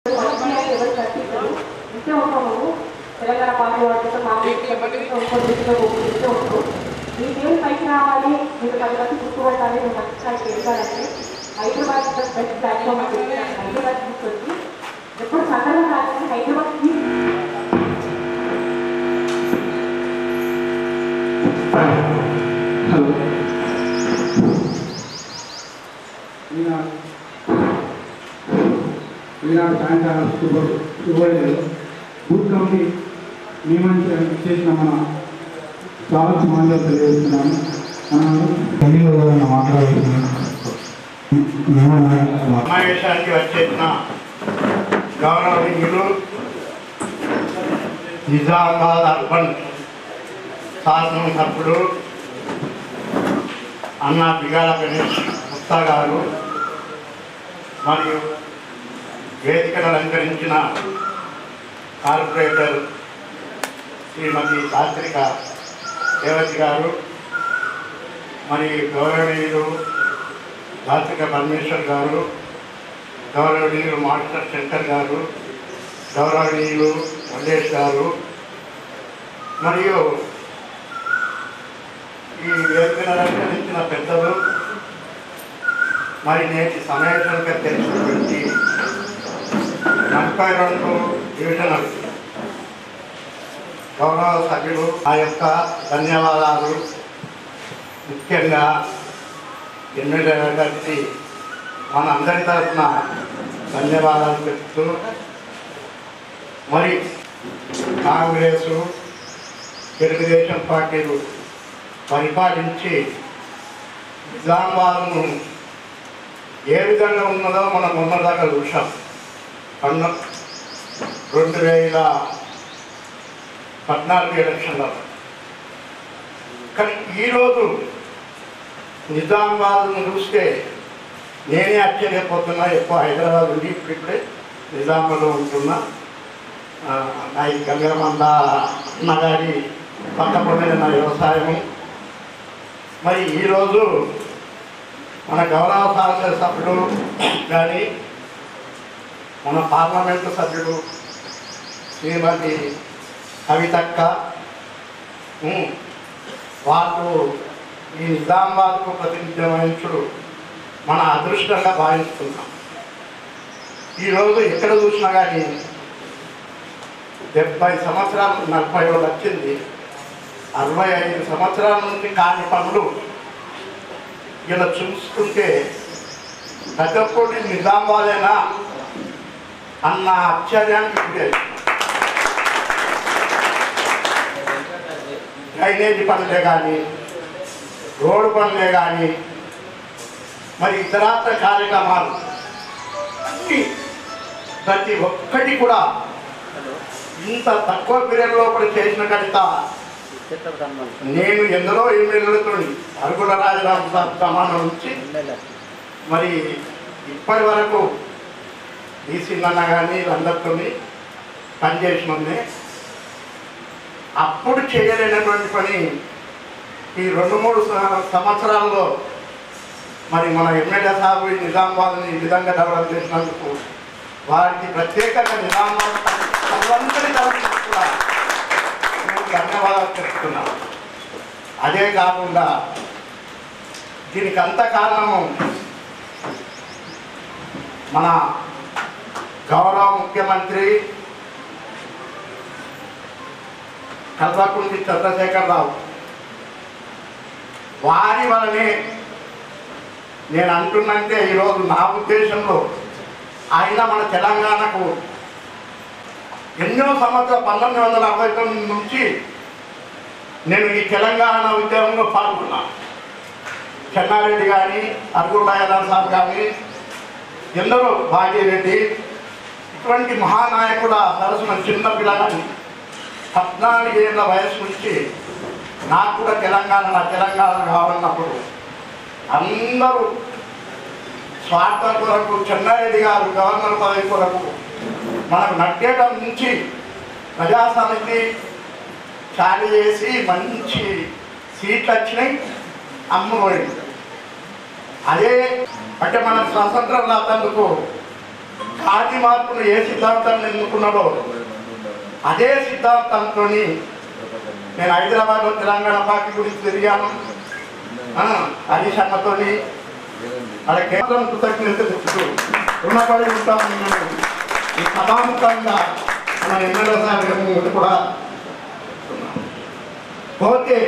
ఎవరు కట్టించరు ఇంతే ఉంటావు నువ్వు తెలంగాణ పార్టీ వాళ్ళతో మాట్లాడుతూ ఉంటావు నీ పేరు పైకి రావాలి మీరు పది మంది గుర్తుపట్టాలి నువ్వు మంచి స్థాయికి ఎదగాలంటే హైదరాబాద్ బెస్ట్ ప్లాట్ఫామ్ అంటే హైదరాబాద్ తీసుకొచ్చి ఎప్పుడు సకలం రాగానే హైదరాబాద్కి హలో ఈనాడు ఈనాడు సాయంకాలం శుభోదయం బూత్ కమిటీ నియమించ చేసిన మన చాలా సమాజంలో తెలియజేస్తున్నాను మనం తెలియదు మాట్లాడుతున్నాను సమావేశానికి వచ్చేసిన గౌరవనీయులు నిజామాబాద్ అర్బన్ శాసనసభ్యుడు అన్న బిగాల గణేష్ గుప్తా గారు మరియు వేదికను అలంకరించిన కార్పొరేటర్ శ్రీమతి శాస్త్రిక రేవతి గారు మరి గౌరవనీయులు కార్తిక పరమేశ్వర్ గారు గౌరవనీయులు మాస్టర్ శంకర్ గారు గౌరవనీయులు మల్లేష్ గారు మరియు ఈ వేదికను అలంకరించిన పెద్దలు మరి నేటి సమావేశానికి తెలిసినటువంటి నలభై రెండు డివిజనల్ గౌరవ సభ్యులు ఆ యొక్క ధన్యవాదాలు ముఖ్యంగా ఎమ్మెల్యే గారికి మన అందరి తరఫున ధన్యవాదాలు చెప్తూ మరి కాంగ్రెసు తెలుగుదేశం పార్టీలు పరిపాలించి నిజామాబాద్ను ఏ విధంగా ఉన్నదో మనం ఉన్నదాకా చూసాం పన్న రెండు వేల పద్నాలుగు ఎలక్షన్లో కానీ ఈరోజు నిజామాబాద్ను చూస్తే నేనే ఆశ్చర్యపోతున్నా ఎక్కువ హైదరాబాద్ ఉండి ఇప్పుడిప్పుడే నిజామాబాద్లో ఉంటున్నా ఆ, నా ఈ గంగరమంద అన్నగారి పక్కపడిన నా వ్యవసాయము మరి ఈరోజు మన గౌరవ శాసన సభ్యుడు కానీ మన పార్లమెంటు సభ్యుడు శ్రీమతి కవితక్క ఉమ్, వాళ్ళు ఈ నిజామాబాద్కు ప్రతినిధ్యం వహించుడు మన అదృష్టంగా భావిస్తున్నాం ఈరోజు ఎక్కడ చూసినా కానీ డెబ్బై సంవత్సరాలు నలభై ఏళ్ళు వచ్చింది అరవై ఐదు సంవత్సరాల నుండి కాని పనులు ఇలా చూస్తుంటే పెద్దపూడి నిజామాబాదేనా అన్న ఆశ్చర్యానికి గురయ్యాను. డ్రైనేజీ పనులే కానీ రోడ్డు పనులే కానీ మరి ఇతరాత్ర కార్యక్రమాలు అన్ని ప్రతి ఒక్కటి కూడా ఇంత తక్కువ పీరియడ్లో కూడా చేసిన కడిత నేను ఎందరో ఎమ్మెల్యేలతో అరుగుల రాజరాజు సార్ సమానం నుంచి మరి ఇప్పటి వరకు డీసీ నన్న కానీ అందరితో పనిచేసినందే అప్పుడు చేయలేనటువంటి పని ఈ రెండు మూడు స- సంవత్సరాల్లో మరి మన ఎమ్మెల్యే సాబు ఈ నిజామాబాద్ని ఈ విధంగా డెవలప్ చేసినందుకు వారికి ప్రత్యేకంగా నిజామాబాద్ అందరి తరఫున కూడా నేను ధన్యవాదాలు చెప్తున్నాను అదే కాకుండా దీనికి అంత కారణము మన గౌరవ ముఖ్యమంత్రి కల్వకుంటి చంద్రశేఖర్ రావు వారి వలనే నేను అంటున్నంటే ఈరోజు నా ఉద్దేశంలో ఆయన మన తెలంగాణకు ఎన్నో సంవత్సరాలు పంతొమ్మిది వందల అరవై తొమ్మిది నుంచి నేను ఈ తెలంగాణ ఉద్యమంలో పాల్గొన్నాను చెన్నారెడ్డి కానీ అరుగులాయరావు సార్ కానీ ఎందరో భాగ్యరెడ్డి ఇటువంటి మహానాయకుడు ఆ సరస్సున చిన్న పిల్లగాని పద్నాలుగేళ్ల వయసు నుంచి నాకు కూడా తెలంగాణ నా తెలంగాణ కావాలన్నప్పుడు అందరూ స్వార్థం కొరకు చెన్నారెడ్డి గారు గవర్నర్ పదవి కొరకు మనకు నట్టేయడం నుంచి ప్రజాసమితి చాలి చేసి మంచి సీట్లు వచ్చినాయి అమ్మబోయింది అదే అంటే మన స్వతంత్రం రాతందుకు పార్టీ మార్పును ఏ సిద్ధాంతాన్ని ఎన్నుకున్నాడో అదే సిద్ధాంతంతో నేను హైదరాబాద్లో తెలంగాణ పార్టీ గురించి తిరిగాను ఆ, హరీష్ అన్నతోని అలా కేంద్రం కృతజ్ఞత చెప్తూ రుణపడి ఉంటామని నేను ఈ సభాముఖంగా మన ఎమ్మెల్యే సార్ గారి ముందు కూడా చెప్తున్నాను. పోతే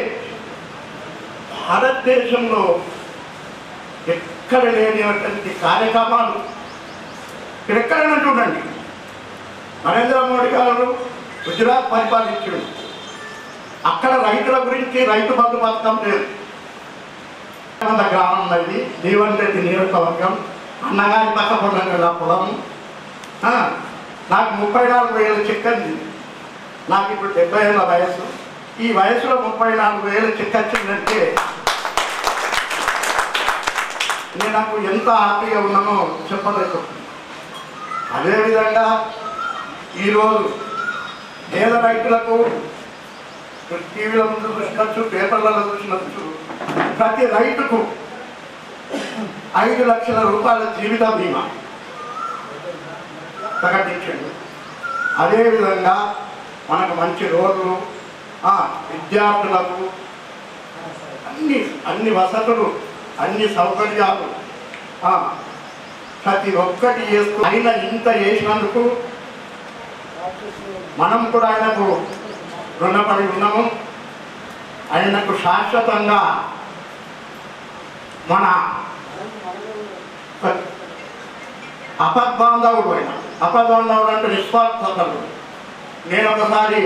భారతదేశంలో ఎక్కడ లేనిటువంటి కార్యక్రమాలు ఇక్కడ ఎక్కడైనా చూడండి నరేంద్ర మోడీ గారు గుజరాత్ పరిపాలించాడు అక్కడ రైతుల గురించి రైతు బంధు పథకం లేదు కొంత గ్రామం అది జీవన్ రెడ్డి నియోజకవర్గం అన్నగారి పక్క పొలం పొలం ఆ, నాకు ముప్పై నాలుగు వేలు చెక్కంది నాకు ఇప్పుడు డెబ్బై ఏళ్ళ వయసు ఈ వయసులో ముప్పై నాలుగు వేలు చెక్కొచ్చిందంటే నేను నాకు ఎంత హ్యాపీగా ఉన్నానో చెప్పలేదు అదేవిధంగా ఈరోజు పేద రైతులకు టీవీల ముందు చూసినచ్చు పేపర్లలో చూసినచ్చు ప్రతి రైతుకు ఐదు లక్షల రూపాయల జీవిత బీమా ప్రకటించండి అదేవిధంగా మనకు మంచి రోడ్లు ఆ, విద్యార్థులకు అన్ని అన్ని వసతులు అన్ని సౌకర్యాలు ఆ, ప్రతి ఒక్కటి చేస్తూ ఆయన ఇంత చేసినందుకు మనం కూడా ఆయనకు రుణపడి ఉన్నాము ఆయనకు శాశ్వతంగా మన అపద్బాంధవుడు ఆయన అపద్బాంధవుడు అంటే నిస్వార్థతలు నేను ఒకసారి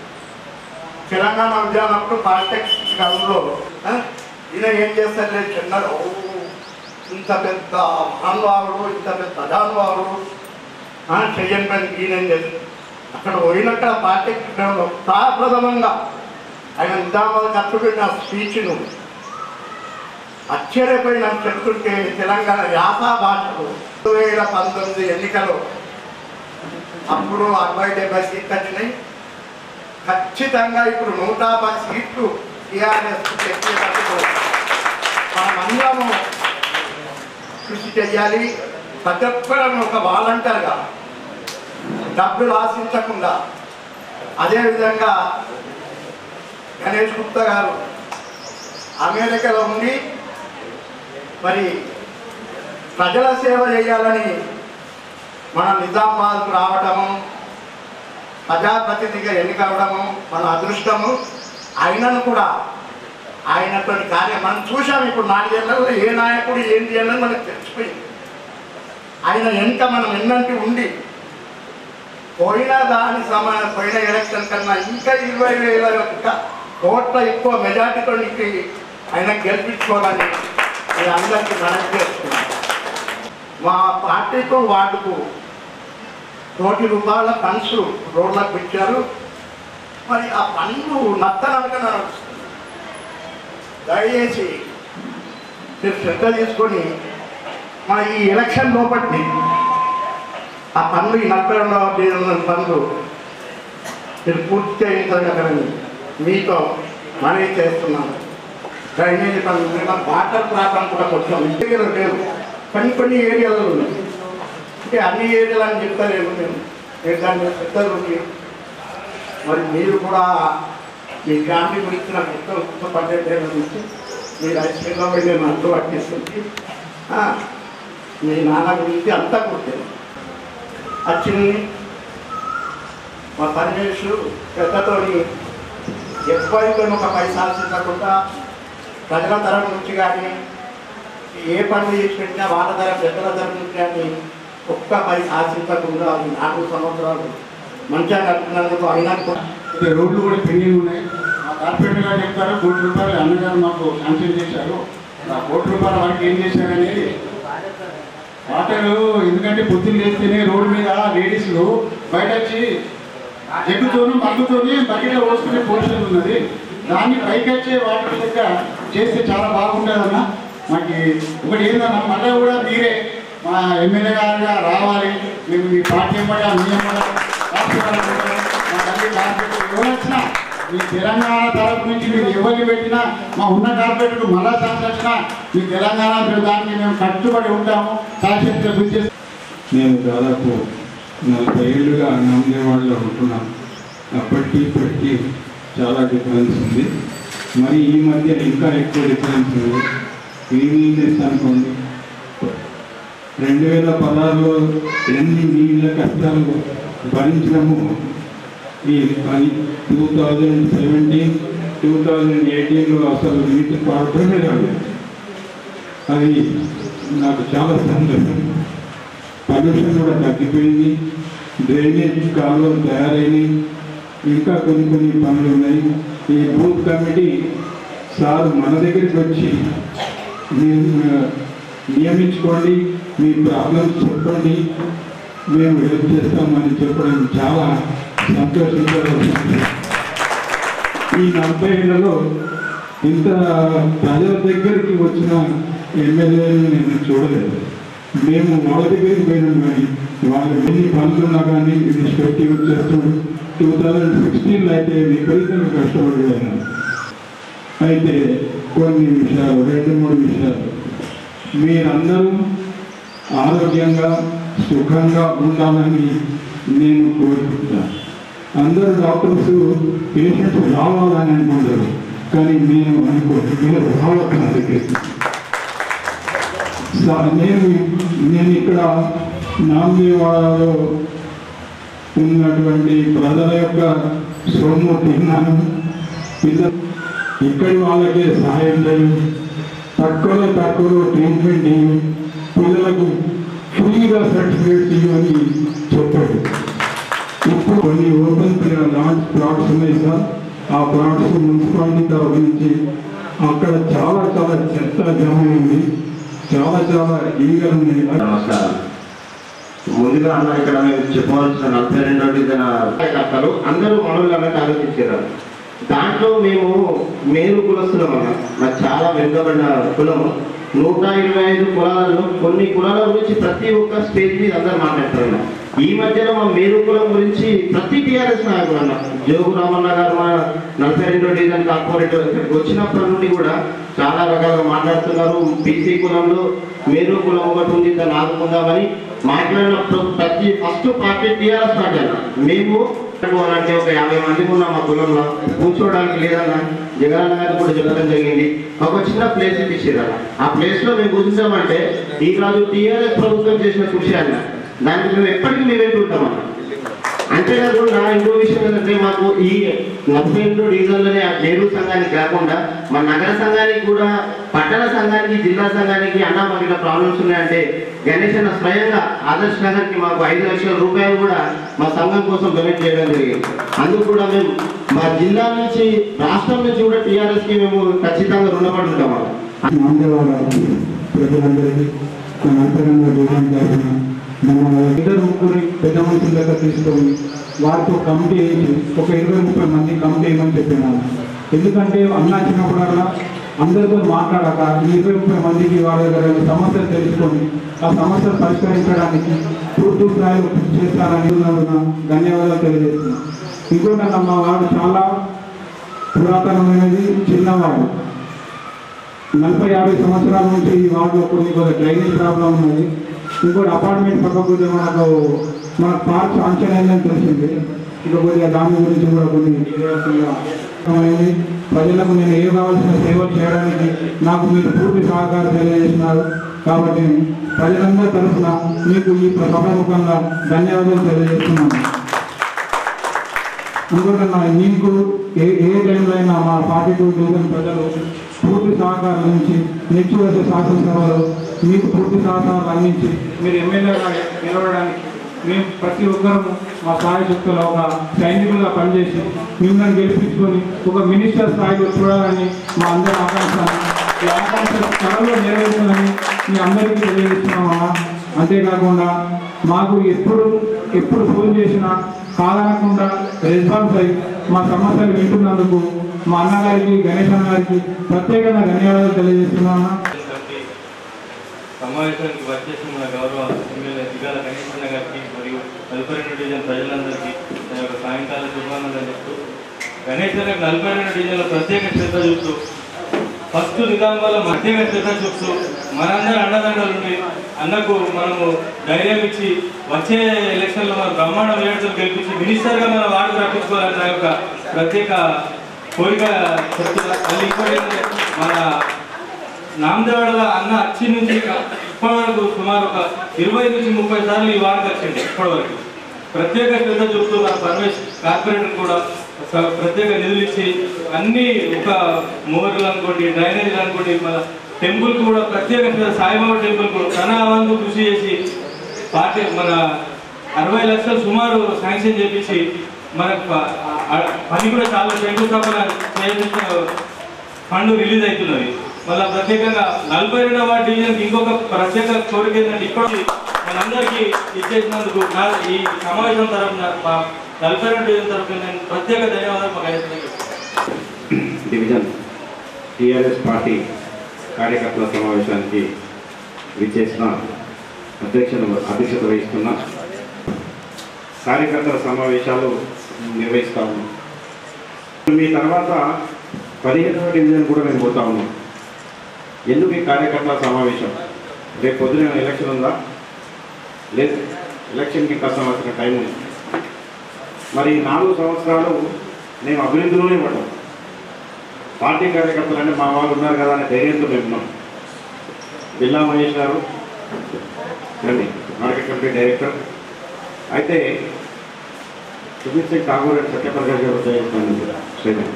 తెలంగాణ ఉద్యానప్పుడు పాలిటెక్స్ కాలంలో ఈయన ఏం చేస్తారు చిన్న ఓ, ఇంత పెద్ద మహానుభావుడు ఇంత పెద్ద అజానుభావుడు ఆ, చెయ్యని పని ఈయన ఏం చేస్తారు అక్కడ పోయినక్కడ పాలిటెక్నిక్ గ్రౌండ్లో ప్రప్రథమంగా ఆయన నిజామాబాద్ కట్టుకున్న స్పీచ్ను ఆశ్చర్యపోయిన చెప్తుంటే తెలంగాణ యాస భాషలు రెండు వేల పంతొమ్మిది ఎన్నికలు అప్పుడు అరవై డెబ్బై సీట్లు వచ్చినాయి ఖచ్చితంగా ఇప్పుడు నూట పది సీట్లు టీఆర్ఎస్ తెచ్చేటప్పుడు మనమందరము కృషి చేయాలి ప్రతి ఒక్కరం ఒక వాలంటీర్గా డబ్బులు ఆశించకుండా అదేవిధంగా గణేష్ గుప్తా గారు అమెరికాలో ఉండి మరి ప్రజల సేవ చేయాలని మన నిజామాబాద్కు రావడము ప్రజాప్రతినిధిగా ఎన్నికవడము మన అదృష్టము ఆయనను కూడా ఆయనతో కార్యం మనం చూసాం ఇప్పుడు నాలుగేళ్లలో ఏ నాయకుడు ఏంటి అన్నది మనకు తెలిసిపోయింది ఆయన వెనుక మనం ఎన్నంటి ఉండి పోయిన దాని సమయ పోయిన ఎలక్షన్ కన్నా ఇంకా ఇరవై వేల యొక్క కోట్ల ఎక్కువ మెజార్టీతో నీకు ఆయన గెలిపించుకోవాలని నేను అందరికీ మనవి చేస్తున్నాను మా పార్టీకు వార్డుకు కోటి రూపాయల ఫండ్స్ రోడ్లకు ఇచ్చారు మరి ఆ పనులు నత్తనక నడుస్తుంది దయచేసి మీరు శ్రద్ధ తీసుకొని మన ఈ ఎలక్షన్ లోపట్టి ఆ పనులు ఈ నలభై రెండవ తేదీ పనులు మీరు పూర్తి చేయించగలరని మీతో మనవి చేస్తున్నాను డ్రైనేజీ పనులు లేదా వాటర్ ప్రాంతం కూడా కొంచెం ఇంటికి లేవు కొన్ని కొన్ని ఏరియాలలో ఉన్నాయి అంటే అన్ని ఏరియాలు అని చెప్తారేమో నేను నేను దాని మీద శ్రద్ధ ఉంది మరి మీరు కూడా మీ ఫ్యామిలీ గురించి నాకు ఎంతో గుర్తుపడ్డే గురించి మీరు ఐశ్వర్యంలో పోయి నేను అంటూ పట్టిస్తుంది మీ నాన్న గురించి అంతా గుర్తుంది వచ్చింది మా పరమేశు పెద్దతోని ఎవ్వరితో ఒక పైసా ఆశించకుండా ప్రజల తరం నుంచి కానీ ఏ పనులు చేసి పెట్టినా వాళ్ళ తరం పెద్దల తరం నుంచి కానీ ఒక్క పైసా ఆశించకుండా ఈ నాలుగు సంవత్సరాలు మంచిగా నడుపుతున్నందుకు అయినా కూడా అయితే రోడ్లు కూడా పెండింగ్ ఉన్నాయి మా కార్పొరేటర్ గారు చెప్తారు కోటి రూపాయలు అన్నగారు మాకు శాంక్షన్ చేశారు ఆ కోటి రూపాయల వరకు ఏం చేశారనేది వాటర్ ఎందుకంటే పొద్దున్న లేస్తేనే రోడ్డు మీద లేడీస్లు బయట వచ్చి ఎగ్గుతోనూ మగ్గుతోని బకెట్లో పోసుకునే పొజిషన్ ఉన్నది దాన్ని పైకి వచ్చే వాటర్ లెక్క చేస్తే చాలా బాగుంటుందన్న మాకు ఒకటి ఏందన్నా మళ్ళీ కూడా మీరే మా ఎమ్మెల్యే గారుగా రావాలి మేము మీ పార్టీ ఎంబడా మీ ఎంబడా రాష్ట్రాల ఎంబడా, మా తల్లి కార్పొరేటర్ ఎవరు వచ్చినా మీ తెలంగాణ తరపు నుంచి మీరు ఎవరిని పెట్టినా మా ఉన్న కార్పొరేటర్ మళ్ళా ఛాన్స్ వచ్చినా మీ తెలంగాణ దానికి మేము కట్టుబడి ఉంటాము శాశ్వత కృషి చేస్తాం నేను దాదాపు నలభై ఏళ్ళుగా నామదేవాడలో ఉంటున్నాను అప్పటికి ఇప్పటికీ చాలా డిఫరెన్స్ ఉంది మరి ఈ మధ్య ఇంకా ఎక్కువ డిఫరెన్స్ ఉంది క్లీనింగ్నెస్ అనుకోండి రెండు వేల పదహారులో ఎన్ని నీళ్ళ కష్టాలు భరించడము ఈ two thousand seventeen two thousand ఎయిటీన్లో అసలు నీటి ప్రాబ్లమే రాలేదు అది నాకు చాలా సంతోషం పొల్యూషన్ కూడా తగ్గిపోయింది డ్రైనేజ్ కాలువలు తయారైనవి ఇంకా కొన్ని కొన్ని పనులు ఉన్నాయి ఈ బూత్ కమిటీ సార్ మన దగ్గరికి వచ్చి మీరు ఆ, నియమించుకోండి మీ ప్రాబ్లమ్స్ చెప్పండి మేము హెల్ప్ చేస్తామని చెప్పడం చాలా సంతోషించవచ్చు ఈ నలభై ఏళ్లలో ఇంత ప్రజల దగ్గరికి వచ్చిన ఎమ్మెల్యేలను నేను చూడలేదు మేము వాళ్ళ దగ్గరికి పోయినాం కానీ వాళ్ళు ఎన్ని పనులున్నా కానీ విడిచిపెట్టి వచ్చేస్తాడు టూ థౌజండ్ సిక్స్టీన్లో అయితే విపరీతంగా కష్టపడిపోయినాను అయితే కొన్ని విషయాలు రెండు మూడు విషయాలు మీరందరూ ఆరోగ్యంగా సుఖంగా ఉండాలని నేను కోరుకుంటాను అందరూ డాక్టర్స్ పేషెంట్స్ రావాలని అనుకుంటారు కానీ నేను అనుకోను మీరు రావద్దు నా దగ్గరికి సా- నేను నేను ఇక్కడ నామదేవాడలో ఉన్నటువంటి ప్రజల యొక్క సొమ్ము తిన్నాను ఇద్దరు ఇక్కడి వాళ్ళకే సహాయం చేయు తక్కువలో తక్కువలో ట్రీట్మెంట్ ఇవ్వు పిల్లలకు ఫ్రీగా సర్టిఫికేట్స్ ఇవ్వని చెప్పాడు ఇప్పుడు కొన్ని ఓపెన్ లాంచ్ ప్లాట్స్ ఉన్నాయి సార్ ఆ ప్లాట్స్ మున్సిపాలిటీ తరఫు నుంచి అక్కడ చాలా చాలా చెత్త జమ ఉంది చాలా చాలా ఈగలు ఉన్నాయి నమస్కారం ముందుగా అన్న ఇక్కడ మేము చెప్పవలసిన నలభై రెండో డివిజన్ కార్యకర్తలు అందరూ మనవులు అన్నట్టు ఆలోచించారు దాంట్లో మేము మేలు కులస్తున్నాం అన్న మాది చాలా వెనుకబడిన కులము నూట ఇరవై ఐదు కులాలలో కొన్ని కులాల గురించి ప్రతి ఒక్క స్టేజ్ మీద అందరూ మాట్లాడతారు అన్న. ఈ మధ్యలో మా మేరు కులం గురించి ప్రతి టీఆర్ఎస్ నాయకులు అన్న జోగు రామన్న గారు మా నలభై రెండో డివిజన్ కార్పొరేటర్ ఇక్కడికి వచ్చినప్పటి నుండి కూడా చాలా రకాలుగా మాట్లాడుతున్నారు బీసీ కులంలో మేరు కులం ఒకటి ఉంది దాన్ని ఆదుకుందామని మాట్లాడినప్పుడు ప్రతి ఫస్ట్ పార్టీ టీఆర్ఎస్ పార్టీ అన్న మేము అంటే ఒక యాభై మంది ఉన్నాం మా కులంలో కూర్చోవడానికి లేదన్న జగన్ గారు కూడా చెప్పడం జరిగింది ఒక చిన్న ప్లేస్ ఇచ్చారన్న ఆ ప్లేస్ లో మేము కూర్చుంటామంటే ఈ రోజు టీఆర్ఎస్ ప్రభుత్వం చేసిన కృషి అన్న దానికి మేము ఎప్పటికీ మేము వెంటుంటామన్న అంతేకాకుండా ఇంకో విషయం ఏంటంటే మాకు ఈ నలభై రెండు డివిజన్లోనే ఆ నెహ్రూ సంఘానికి కాకుండా మా నగర సంఘానికి కూడా పట్టణ సంఘానికి జిల్లా సంఘానికి అన్న మాకు ఇలా ప్రాబ్లమ్స్ ఉన్నాయంటే గణేష్ అన్న స్వయంగా ఆదర్శ్ నగర్కి మాకు ఐదు లక్షల రూపాయలు కూడా మా సంఘం కోసం డొనేట్ చేయడం జరిగింది అందుకు కూడా మేము మా జిల్లా నుంచి రాష్ట్రం నుంచి కూడా టీఆర్ఎస్ కి మేము ఖచ్చితంగా రుణపడి ఉంటాం అన్న. మండలాల ప్రజలందరికీ మన అంతరంగ డిజైన్ తరఫున మన ఇద్దరు ముగ్గురు పెద్ద మనుషుల దగ్గర తీసుకొని వారితో కమిటీ వేయించి ఒక ఇరవై ముప్పై మంది కమిటీ వేయమని చెప్పినాను ఎందుకంటే అన్న వచ్చినప్పుడల్లా అందరితో మాట్లాడాక ఈ ఇరవై ముప్పై మందికి వాళ్ళ దగ్గర ఉన్న సమస్యలు తెలుసుకొని ఆ సమస్యలు పరిష్కరించడానికి పూర్తి స్థాయిలో కృషి చేస్తారని ఉన్నందున ధన్యవాదాలు తెలియజేస్తున్నాను ఇంకోటి మా వాడు చాలా పురాతనమైనది చిన్నవాడు నలభై యాభై సంవత్సరాల నుంచి ఈ వార్డులో కొన్ని కొద్దిగా డ్రైనేజ్ ప్రాబ్లం ఉన్నది ఇంకోటి అపార్ట్మెంట్ పక్కకు కొద్దిగా మనకు మన పార్క్ శాంక్షన్ అయిందని తెలిసింది ఇక కొద్దిగా దాని గురించి కూడా కొన్ని అయింది ప్రజలకు నేను ఏ కావాల్సిన సేవలు చేయడానికి నాకు మీరు పూర్తి సహకారం తెలియజేస్తున్నారు కాబట్టి ప్రజలందరి తరఫున మీకు ఈ సభాముఖంగా ధన్యవాదాలు తెలియజేస్తున్నాను ఇంకొక నా మీకు ఏ ఏ టైంలో అయినా మా పార్టీ టూ డివిజన్ ప్రజలు పూర్తి సహకారం నుంచి నెక్స్ట్ వచ్చే శాసనసభలో మీకు పూర్తి సహకారం అందించి మీరు ఎమ్మెల్యేగా నిలవడానికి మేము ప్రతి ఒక్కరము మా స్థాయి శక్తులు ఒక సైనికులుగా పనిచేసి మిమ్మల్ని గెలిపించుకొని ఒక మినిస్టర్ స్థాయిలో చూడాలని మా అందరి ఆకాంక్ష ఈ ఆకాంక్ష త్వరలో నెరవేర్చాలని మీ అందరికీ తెలియజేస్తున్నామమ్మా అంతేకాకుండా మాకు ఎప్పుడు ఎప్పుడు ఫోన్ చేసినా కాదనకుండా రెస్పాన్స్ అయ్యి మా సమస్యలు వింటున్నందుకు మా అన్నగారికి గణేష్ అన్న గారికి ప్రత్యేకంగా ధన్యవాదాలు తెలియజేస్తున్నాను కమిటీ సమావేశానికి వచ్చేసిన మన గౌరవ ఎమ్మెల్యే దిగాల గణేశన్న గారికి మరియు నలభై రెండు డివిజన్ ప్రజలందరికీ నా యొక్క సాయంకాల శుభానందం చెప్తూ గణేశ్ గారికి నలభై రెండు డివిజన్లో ప్రత్యేక శ్రద్ధ చూస్తూ ఫస్ట్ నిజాం వల్ల మధ్యగా శ్రద్ధ చూపుతూ మనందరి అండదండలు ఉండి అన్నకు మనము ధైర్యం ఇచ్చి వచ్చే ఎలక్షన్లో మన బ్రహ్మాండ వేడుకలు గెలిపించి మినిస్టర్గా మన వార్డు రప్పించుకోవాలన్న యొక్క ప్రత్యేక కోరిక చెప్తున్నా మళ్ళీ ఇంకోటి ఏంటంటే మన నామదేవాడల అన్న అచ్చి నుంచి ఇప్పటి వరకు సుమారు ఒక ఇరవై నుంచి ముప్పై సార్లు ఈ వార్డుకి వచ్చింది ఇప్పటి వరకు ప్రత్యేక శ్రద్ధ చూపుతూ మన పరమేశ్ కార్పొరేటర్ కూడా స- ప్రత్యేక నిధులు ఇచ్చి అన్ని ఒక మోర్లు అనుకోండి డ్రైనేజీలు అనుకోండి మన టెంపుల్ కూడా ప్రత్యేక శ్రద్ధ సాయిబాబా టెంపుల్ కూడా తన వంతు కృషి చేసి పార్టీ మన అరవై లక్షలు సుమారు శాంక్షన్ చేపించి మనకు ప- ఆ- పని కూడా చాలా శంకుస్థాపన చేయించిన ఫండ్ రిలీజ్ అవుతున్నది మళ్ళీ ప్రత్యేకంగా నలభై రెండవ వార్డు డివిజన్కి ఇంకొక ప్రత్యేక కోరిక ఏంటంటే ఇప్పటికి మనందరికీ ఇచ్చేసినందుకు నా ఈ సమావేశం తరఫున మా నలభై రెండు డివిజన్ తరఫున నేను ప్రత్యేక ధన్యవాదాలు మాకు అయితే డివిజన్ టిఆర్ఎస్ పార్టీ కార్యకర్తల సమావేశానికి విచ్చేసిన అధ్యక్షత అధ్యక్షత వహిస్తున్న కార్యకర్తల సమావేశాలు నిర్వహిస్తా ఉన్నాం మీ తర్వాత పదిహేనవ డివిజన్ కూడా మేము పోతా ఉన్నాం ఎందుకు ఈ కార్యకర్తల సమావేశం రేపు పొద్దున ఎలక్షన్ ఉందా లేదు ఎలక్షన్కి కాస్త వచ్చిన టైం ఉంది మరి ఈ నాలుగు సంవత్సరాలు మేము అభివృద్ధిలోనే పడ్డాం పార్టీ కార్యకర్తలు అంటే మా వాళ్ళు ఉన్నారు కదా అనే ధైర్యంతో మేము ఉన్నాం బిల్లా మహేష్ గారు రండి మార్కెట్ కమిటీ డైరెక్టర్ అయితే సుమిత్ సింగ్ ఠాగూర్ అండ్ సత్యప్రకాష్ గారు ఉపయోగిస్తాను శ్రీధర్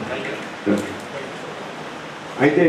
అయితే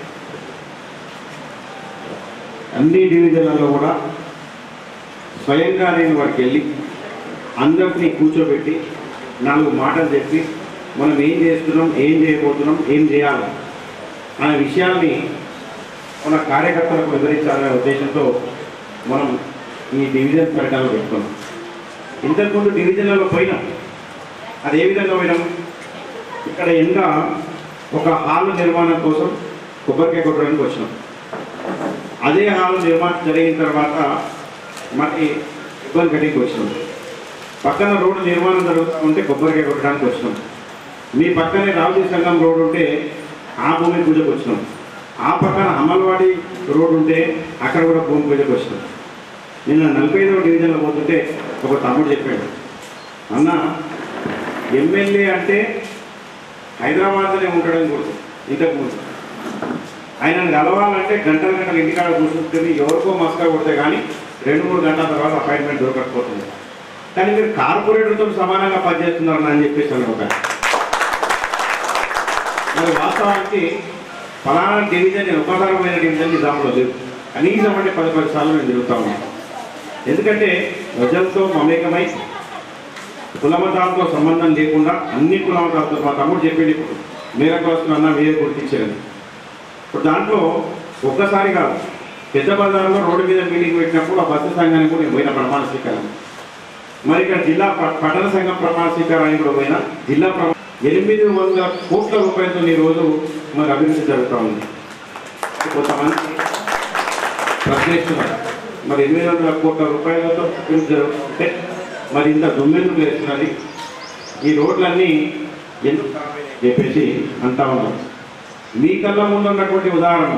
అన్ని డివిజన్లలో కూడా స్వయంగా నేను వాడికి వెళ్ళి అందరినీ కూర్చోబెట్టి నాలుగు మాటలు చెప్పి మనం ఏం చేస్తున్నాం ఏం చేయబోతున్నాం ఏం చేయాలి అనే విషయాల్ని మన కార్యకర్తలకు వివరించాలనే ఉద్దేశంతో మనం ఈ డివిజన్ పర్యటనలో పెట్టుకున్నాం ఇంతకుముందు డివిజన్లలో పోయినాం అది ఏ విధంగా పోయినాం ఇక్కడ ఎండ ఒక హాల్ నిర్మాణం కోసం కొబ్బరికాయ కొట్టడానికి వచ్చినాం అదే హాల్ నిర్మాణం జరిగిన తర్వాత మళ్ళీ ఇబ్బంది కటింగ్కి వచ్చినాం పక్కన రోడ్డు నిర్మాణం జరుగుతూ ఉంటే కొబ్బరికాయ కొట్టడానికి వచ్చినాం మీ పక్కనే రావుజీ సంఘం రోడ్డు ఉంటే ఆ భూమి పూజకు వచ్చినాం ఆ పక్కన అమల్వాడి రోడ్డు ఉంటే అక్కడ కూడా భూమి పూజకు వచ్చినాం నిన్న నలభై ఐదవ డివిజన్లో పోతుంటే ఒక తమ్ముడు చెప్పాడు అన్న ఎమ్మెల్యే అంటే హైదరాబాద్లోనే ఉంటాడని గుర్తు ఇంతకు ముందు ఆయనను కలవాలంటే గంటల గంటలు ఇంటికాడ కూర్చుంటుంది ఎవరికో మస్కా కొడితే కానీ రెండు మూడు గంటల తర్వాత అపాయింట్మెంట్ దొరకకపోతుంది కానీ మీరు కార్పొరేటర్తో సమానంగా పనిచేస్తున్నారని అని చెప్పేసి అన్నాడు ఒక ఆయన. మరి వాస్తవానికి ఫలానా డివిజన్ ఉపధారమైన డివిజన్ నిజాంలో లేదు కనీసం అంటే పది పది సార్లు నేను తిరుగుతా ఉన్నాను ఎందుకంటే ప్రజలతో మమేకమై కులమతాలతో సంబంధం లేకుండా అన్ని కులమతాలతో మా తమ్ముడు చెప్పింది ఇప్పుడు మేరకు వస్తున్నా మీరే గుర్తించారని ఇప్పుడు దాంట్లో ఒక్కసారి కాదు పెద్ద బజార్లో రోడ్డు మీద మీటింగ్ పెట్టినప్పుడు ఆ బస్సు సంఘానికి కూడా నేను పోయిన ప్రమాణ స్వీకారం మరి ఇక్కడ జిల్లా ప- పట్టణ సంఘం ప్రమాణ స్వీకారానికి కూడా పోయినా జిల్లా ప్రమా ఎనిమిది వందల కోట్ల రూపాయలతో ఈ రోజు మరి అభివృద్ధి జరుగుతూ ఉంది కొంతమంది ప్రశ్నిస్తున్నారు మరి ఎనిమిది వందల కోట్ల రూపాయలతో అభివృద్ధి జరుగుతుంటే మరి ఇంత దుమ్మెందుకు లేస్తున్నది ఈ రోడ్లన్నీ ఎందుకు ఖరాబ్ అయినాయి చెప్పేసి అంటా ఉన్నారు మీ కళ్ళ ముందు ఉన్నటువంటి ఉదాహరణ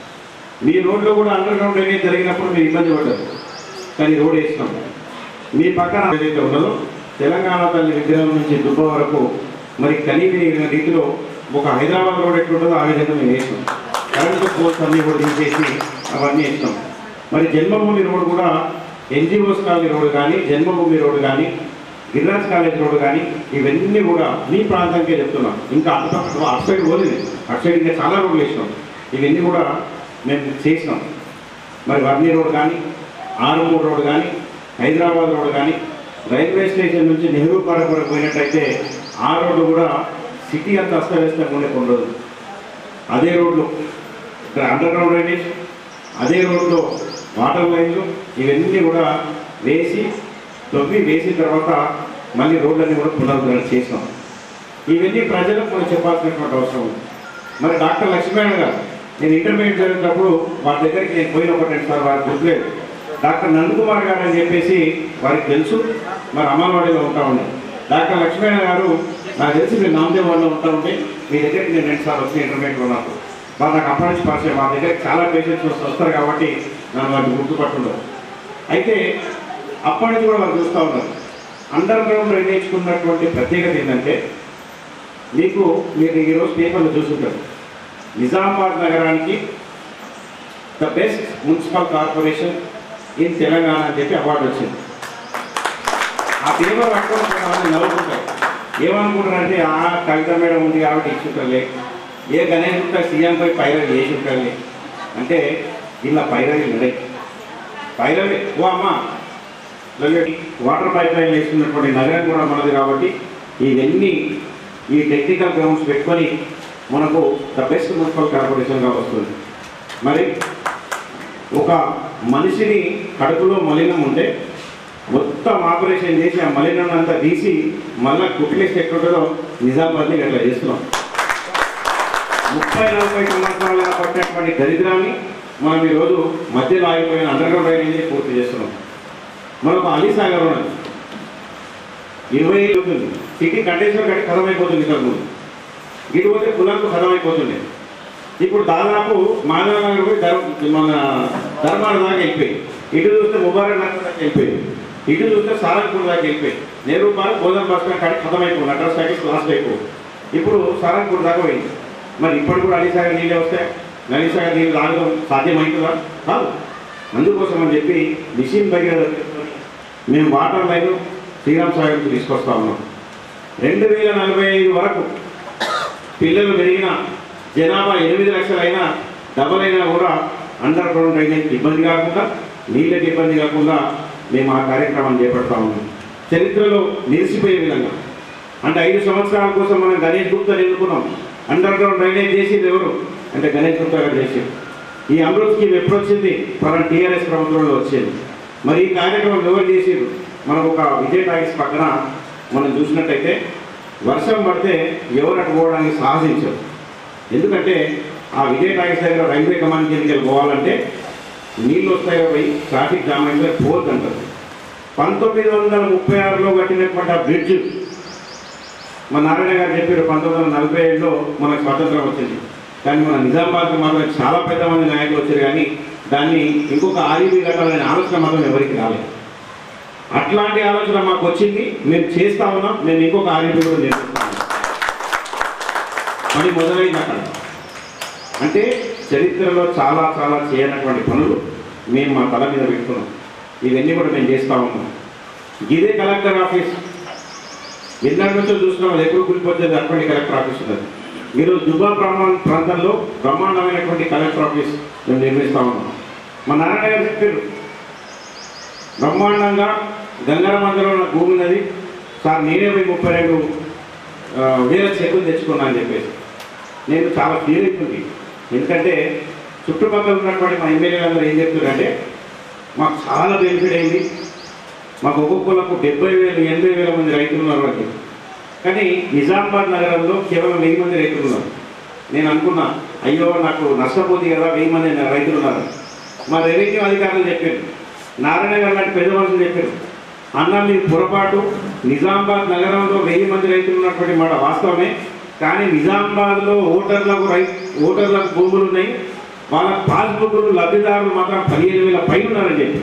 మీ రోడ్లో కూడా అండర్ గ్రౌండ్ డ్రైనేజ్ జరిగినప్పుడు మీరు ఇబ్బంది పడ్డారు కానీ రోడ్ వేసినాం మీ పక్కన ఏదైతే ఉన్నదో తెలంగాణ తల్లి విగ్రహం నుంచి దుబ్బ వరకు మరి కలిగిన రీతిలో ఒక హైదరాబాద్ రోడ్ ఎట్లుంటుందో ఆ విధంగా మేము వేసినాం కరెంటు పోల్స్ అన్నీ కూడా తీసేసి అవన్నీ వేసినాం మరి జన్మభూమి రోడ్ కూడా ఎన్జిఓస్ కాలనీ రోడ్ కానీ జన్మభూమి రోడ్ కానీ గిరిరాజ్ కాలేజ్ రోడ్ కానీ ఇవన్నీ కూడా మీ ప్రాంతానికే చెప్తున్నాం ఇంకా అటు పక్క- అటు సైడ్ పోలేదు అటు సైడ్ ఇంకా చాలా రోడ్లు వేసినాం ఇవన్నీ కూడా మేము చేసినాం మరి వర్ణి రోడ్ కానీ ఆరుమూరు రోడ్ కానీ హైదరాబాద్ రోడ్ కానీ రైల్వే స్టేషన్ నుంచి నెహ్రూ పార్క్ వరకు పోయినట్టయితే ఆ రోడ్డు కూడా సిటీ అంతా అస్తవ్యస్తంగా ఉండే కొన్ని రోజులు అదే రోడ్లు ఇక్కడ అండర్ గ్రౌండ్ డ్రైనేజ్ అదే రోడ్లో వాటర్ లైన్లు ఇవన్నీ కూడా వేసి తొవ్వి వేసిన తర్వాత మళ్ళీ రోడ్లన్నీ కూడా పునరుద్ధరణ చేసినాం ఇవన్నీ ప్రజలకు మనం చెప్పాల్సినటువంటి అవసరం ఉంది మరి డాక్టర్ లక్ష్మీనారాయణ గారు నేను ఇంటర్మీడియట్ చదివినప్పుడు వారి దగ్గరికి నేను పోయిన ఒకటి రెండు సార్లు వారికి గుర్తులేదు డాక్టర్ నందకుమార్ గారు అని చెప్పేసి వారికి తెలుసు మరి అమ్మవాడిలో ఉంటా ఉండే డాక్టర్ లక్ష్మీనారాయణ గారు నాకు తెలిసి మీరు నామదేవ్ వాళ్ళు ఉంటా ఉంటే మీ దగ్గరికి నేను రెండు సార్లు వచ్చి ఇంటర్మీడియట్ ఉన్నప్పుడు వాళ్ళు నాకు అప్పటి నుంచి పరిచయం మా దగ్గర చాలా పేషెంట్స్ వస్తారు కాబట్టి నన్ను వాళ్ళు గుర్తుపట్టుండరు అయితే అప్పటి నుంచి కూడా వాళ్ళు చూస్తూ ఉన్నారు అండర్ గ్రౌండ్ డ్రైనేజ్కి ఉన్నటువంటి ప్రత్యేకత ఏంటంటే మీకు మీరు ఈరోజు పేపర్లో చూసుంటారు నిజామాబాద్ నగరానికి the best municipal corporation in Telangana అని చెప్పి అవార్డు వచ్చింది ఆ పేపర్ పట్టుకొని కొంతమంది నవ్వుకుంటారు ఏమనుకుంటారంటే ఆ కవిత మేడం ఉంది కాబట్టి ఇచ్చుంటారులే ఏ గణేష్ ఉంటా సీఎం పోయి పైరవి చేసి ఉంటారులే అంటే ఇలా పైరవి ఉన్నాయి పైరవి ఓ అమ్మ లొల్లి- వాటర్ పైప్ లైన్ వేసుకున్నటువంటి నగరం కూడా మనది కాబట్టి ఇవన్నీ ఈ టెక్నికల్ గ్రౌండ్స్ పెట్టుకొని మనకు ద బెస్ట్ మున్సిపల్ కార్పొరేషన్గా వస్తుంది మరి ఒక మనిషిని కడుపులో మలినం ఉంటే మొత్తం ఆపరేషన్ చేసి ఆ మలినం అంతా తీసి మళ్ళా కుట్లేసి ఎక్కడుంటుందో నిజామాబాద్ని అట్లా చేస్తున్నాం ముప్పై నలభై సంవత్సరాల పట్టినటువంటి దరిద్రాన్ని మనం ఈరోజు మధ్యలో ఆగిపోయిన అండర్గ్రౌండ్ డ్రైనేజీ పూర్తి చేస్తున్నాం మనకు అలీసాగర్ ఉన్నది ఇరవై ఏళ్ళు అవుతుంది సిటీ కంటేశ్వర్ గట్టి ఖతమైపోతుంది ఇక్కడ ముందు ఇటు పోతే కులంకు ఖతమైపోతుంది ఇప్పుడు దాదాపు మాధవనగర్ పోయి ధర్ మన ధర్మాడ దాకా వెళ్ళిపోయి ఇటు చూస్తే ముబారక్ నగర్ దాకా వెళ్ళిపోయి ఇటు చూస్తే సారంగపూర్ దాకా వెళ్ళిపోయి నెహ్రూ పార్క్ గోదాం బస్ స్టాండ్ కాడికి ఖతమైపోయింది అడ్రస్ ప్యాకెట్ లాస్ట్ అయిపోయి ఇప్పుడు సారంగపూర్ దాకా పోయింది మరి ఇప్పుడు కూడా అలీసాగర్ నీళ్ళే వస్తాయి నలీసాగర్ నీళ్ళు తాగడం సాధ్యమవుతుందా కాదు అందుకోసం అని చెప్పి మిషన్ దగ్గర మేము వాటర్ లైన్ శ్రీరామ్ సాగర్కి తీసుకొస్తా ఉన్నాం రెండు వేల నలభై ఐదు వరకు పిల్లలు పెరిగిన జనాభా ఎనిమిది లక్షలైనా డబల్ అయినా కూడా అండర్ గ్రౌండ్ డ్రైనేజ్కి ఇబ్బంది కాకుండా నీళ్ళకి ఇబ్బంది కాకుండా మేము ఆ కార్యక్రమాన్ని చేపడతా ఉన్నాం చరిత్రలో నిలిచిపోయే విధంగా అంటే ఐదు సంవత్సరాల కోసం మనం గణేష్ గుప్తా ఎన్నుకున్నాం అండర్ గ్రౌండ్ డ్రైనేజ్ చేసింది ఎవరు అంటే గణేష్ గుప్తా గారు చేసింది ఈ అమృత్ స్కీమ్ ఎప్పుడు వచ్చింది మన టీఆర్ఎస్ ప్రభుత్వంలో వచ్చింది మరి ఈ కార్యక్రమం ఎవరు చేసారు మనం ఒక విజయ్ టాకీస్ పక్కన మనం చూసినట్టయితే వర్షం పడితే ఎవరు అటు పోవడానికి సాహసించరు ఎందుకంటే ఆ విజయ్ టాకీస్ దగ్గర రైల్వే కమాండ్ కిందకి పోవాలంటే నీళ్ళు వస్తాయి పోయి ట్రాఫిక్ జామ్ అయితే పోర్ట్ అంటారు పంతొమ్మిది వందల ముప్పై ఆరులో కట్టినటువంటి ఆ బ్రిడ్జ్ మన నారాయణ గారు చెప్పారు పంతొమ్మిది వందల నలభై ఏడులో మనకు స్వాతంత్రం వచ్చింది కానీ మన నిజామాబాద్ మాత్రం చాలా పెద్ద మంది నాయకులు వచ్చారు కానీ దాన్ని ఇంకొక ఆర్ఈబీ కట్టాలనే ఆలోచన మాత్రం ఎవరికి రాలేదు అట్లాంటి ఆలోచన మాకు వచ్చింది మేము చేస్తా ఉన్నాం మేము ఇంకొక ఆర్ఈబీ కూడా నేర్పిస్తాం పని మొదలైంది అక్కడ అంటే చరిత్రలో చాలా చాలా చేయనటువంటి పనులు మేము మా తల మీద పెట్టుకున్నాం ఇవన్నీ కూడా మేము చేస్తా ఉన్నాం ఇదే కలెక్టర్ ఆఫీస్ ఎన్నటి నుంచో చూస్తున్నాం అది ఎప్పుడు కూలిపోతుంది అటువంటి కలెక్టర్ ఆఫీస్ ఉన్నది ఈరోజు దుబ్బా ప్రాంతం ప్రాంతంలో బ్రహ్మాండమైనటువంటి కలెక్టర్ ఆఫీస్ మేము నిర్మిస్తా ఉన్నాం మా నారాయణ గారు చెప్పారు బ్రహ్మాండంగా గంగార మధ్యలో ఉన్న భూమి ఉన్నది సార్ నేనే పోయి ముప్పై రెండు ఆ, వేల చెక్కులు తెచ్చుకున్నా అని చెప్పేసి నేను చాలా ఫీల్ అవుతుంది ఎందుకంటే చుట్టుపక్కల ఉన్నటువంటి మా ఎమ్మెల్యేలు అందరూ ఏం చెప్తున్నారంటే మాకు చాలా బెనిఫిట్ అయింది మాకు ఒక్కొక్కలకు డెబ్బై వేలు ఎనభై వేల మంది రైతులు ఉన్నారు వాళ్ళకి కానీ నిజామాబాద్ నగరంలో కేవలం వెయ్యి మంది రైతులు ఉన్నారు నేను అనుకున్నా అయ్యో నాకు నష్టపోతుంది కదా వెయ్యి మంది నా రైతులు ఉన్నారు మా రెవెన్యూ అధికారులు చెప్పారు నారాయణ గారు లాంటి పెద్ద మనుషులు చెప్పారు అన్న మీ పొరపాటు నిజామాబాద్ నగరంలో వెయ్యి మంది రైతులు ఉన్నటువంటి మాట వాస్తవమే కానీ నిజామాబాద్లో ఓటర్లకు రై ఓటర్లకు భూములు ఉన్నాయి వాళ్ళ పాస్బుక్లు లబ్ధిదారులు మాత్రం పదిహేను వేల పైన ఉన్నారని చెప్పి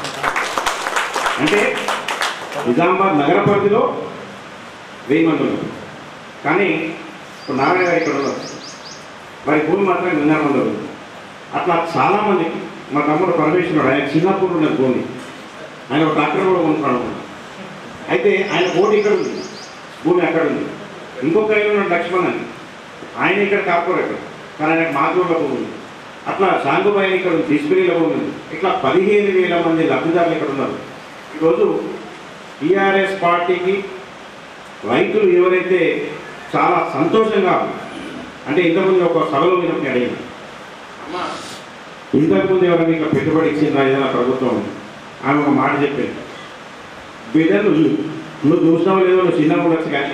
అంటే నిజామాబాద్ నగర పరిధిలో వెయ్యి మంది ఉన్నారు కానీ ఇప్పుడు నారాయణ గారు ఇక్కడ ఉన్నారు వారి భూమి మాత్రం ఎనిమిది మంది ఉంది అట్లా చాలామంది మా తమ్ముడు పరమేశ్వరుడు ఆయన చిన్నప్పుడు ఉన్న భూమి ఆయన ఒక ట్రాక్టర్ కూడా కొనుక్కున్నాడు అయితే ఆయన ఓటు ఇక్కడ ఉంది భూమి అక్కడ ఉంది ఇంకొక ఆయన ఉన్నాడు లక్ష్మణ్ అని ఆయన ఇక్కడ కార్పొరేటర్ కానీ ఆయనకు మాధూరులో భూమి ఉంది అట్లా శాంగుబాయి ఇక్కడ ఉంది డిస్ప్లేలో భూమి ఉంది ఇట్లా పదిహేను వేల మంది లబ్ధిదారులు ఇక్కడ ఉన్నారు ఈరోజు టీఆర్ఎస్ పార్టీకి రైతులు ఎవరైతే చాలా సంతోషంగా అంటే ఇంతకుముందు ఒక సభలో నేను అడిగింది అమ్మా ఇంతకుముందు ఎవరైనా ఇంకా పెట్టుబడి ఇచ్చిందా ఏదైనా ప్రభుత్వం ఆమె ఒక మాట చెప్పింది బిడ్డలు నువ్వు చూసినావు లేదో నువ్వు చిన్నగా ఉండొచ్చు కానీ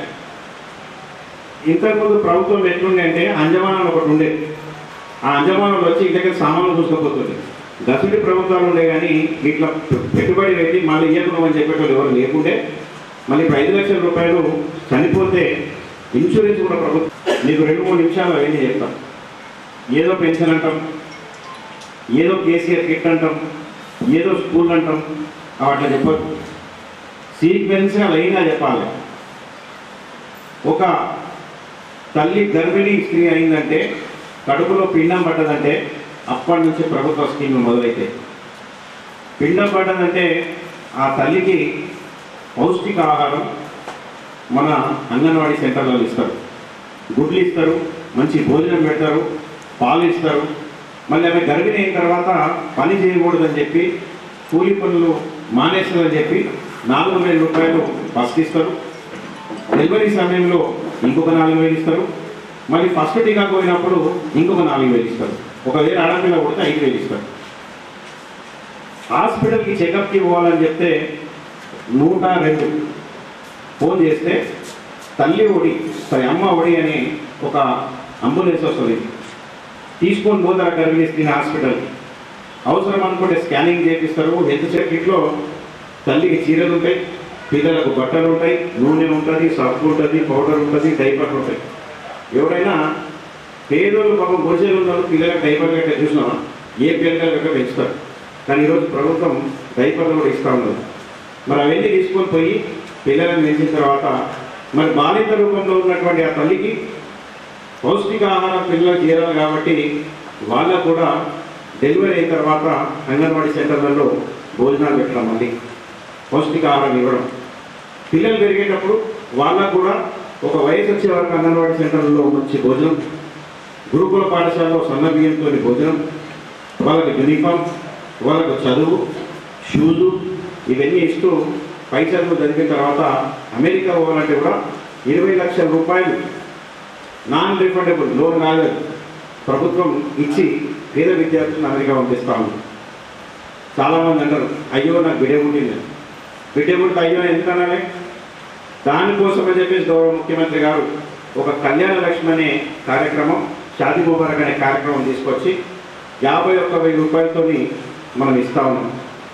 ఇంతకుముందు ప్రభుత్వం ఎట్లుండే అంటే అంజమానం ఒకటి ఉండే ఆ అంజమానంలో వచ్చి ఇంటి దగ్గర సామాన్లు చూసుకోపోతుంది దశడి ప్రభుత్వాలు ఉండే కానీ ఇట్లా పెట్టుబడి పెట్టి మళ్ళీ ఇయ్యకున్నామని చెప్పేటోళ్ళు ఎవరు లేకుండే మళ్ళీ ఇప్పుడు ఐదు లక్షల రూపాయలు చనిపోతే ఇన్సూరెన్స్ కూడా ప్రభుత్వం నీకు రెండు మూడు నిమిషాలు అవన్నీ చెప్తాను ఏదో పెన్షన్ అంటాం ఏదో కేసీఆర్ కిట్ అంటాం ఏదో స్కూల్ అంటాం అవి అట్లా చెప్పదు సీక్వెన్స్గా లైన్గా చెప్పాలి ఒక తల్లి గర్భిణీ స్త్రీ అయిందంటే కడుపులో పిండం పడ్డదంటే అప్పటి నుంచి ప్రభుత్వ స్కీములు మొదలైతాయి పిండం పడ్డదంటే ఆ తల్లికి పౌష్టిక ఆహారం మన అంగన్వాడీ సెంటర్లలో ఇస్తారు గుడ్లు ఇస్తారు మంచి భోజనం పెడతారు పాలు ఇస్తారు మళ్ళీ ఆమె గర్భిణి అయిన తర్వాత పని చేయకూడదని చెప్పి కూలి పనులు మానేస్తుందని చెప్పి నాలుగు వేల రూపాయలు ఫస్ట్ ఇస్తారు డెలివరీ సమయంలో ఇంకొక నాలుగు వేలు ఇస్తారు మళ్ళీ ఫస్ట్ టీకా పోయినప్పుడు ఇంకొక నాలుగు వేలు ఇస్తారు ఒకవేళ ఆడపిల్ల కొడితే ఐదు వేలు ఇస్తారు హాస్పిటల్కి చెకప్కి పోవాలని చెప్తే నూట రెండు ఫోన్ చేస్తే తల్లి ఒడి సారీ అమ్మ ఒడి అని ఒక అంబులెన్స్ వస్తుంది తీసుకొని పోతారు గర్భిణీ స్త్రీని హాస్పిటల్కి అవసరం అనుకుంటే స్కానింగ్ చేపిస్తారు హెల్త్ సర్కిట్లో తల్లికి చీరలు ఉంటాయి పిల్లలకు బట్టలు ఉంటాయి నూనె ఉంటుంది సబ్బు ఉంటుంది పౌడర్ ఉంటుంది డైపర్లు ఉంటాయి ఎవరైనా పేదోళ్ళు పాపం భోజనాలు ఉన్నారు పిల్లలకు డైపర్ గట్ట చూసినామా ఏ పిల్లలు గట్ట పెంచుతారు కానీ ఈరోజు ప్రభుత్వం డైపర్లు కూడా ఇస్తూ ఉన్నారు మరి అవన్నీ తీసుకొని పోయి పిల్లలను పెంచిన తర్వాత మరి బాలింత రూపంలో ఉన్నటువంటి ఆ తల్లికి పౌష్టికాహారం పిల్లలకు చేరాలి కాబట్టి వాళ్ళకు కూడా డెలివరీ అయిన తర్వాత అంగన్వాడీ సెంటర్లలో భోజనాలు పెట్టడం మళ్ళీ పౌష్టికాహారం ఇవ్వడం పిల్లలు పెరిగేటప్పుడు వాళ్ళకు కూడా ఒక వయసు వచ్చే వరకు అంగన్వాడీ సెంటర్లలో మంచి భోజనం గురుకుల పాఠశాలలో సన్న బియ్యంతో భోజనం వాళ్ళకి యూనిఫామ్ వాళ్ళకు చదువు షూజు ఇవన్నీ ఇస్తూ పై చదువు చదివిన తర్వాత అమెరికా పోవాలంటే కూడా ఇరవై లక్షల రూపాయలు నాన్ రిఫండబుల్ లోన్ కాదు ప్రభుత్వం ఇచ్చి పేద విద్యార్థులను అమెరికా పంపిస్తాము చాలామంది అంటారు అయ్యో నాకు బిడ్డ పుట్టింది బిడ్డ పుట్టితే అయ్యో ఎందుకు అనాలి దానికోసం అని చెప్పేసి గౌరవ ముఖ్యమంత్రి గారు ఒక కళ్యాణ లక్ష్మి అనే కార్యక్రమం షాది ముబారక్ అనే కార్యక్రమం తీసుకొచ్చి యాభై ఒక్క వెయ్యి రూపాయలతోని మనం ఇస్తా ఉన్నాం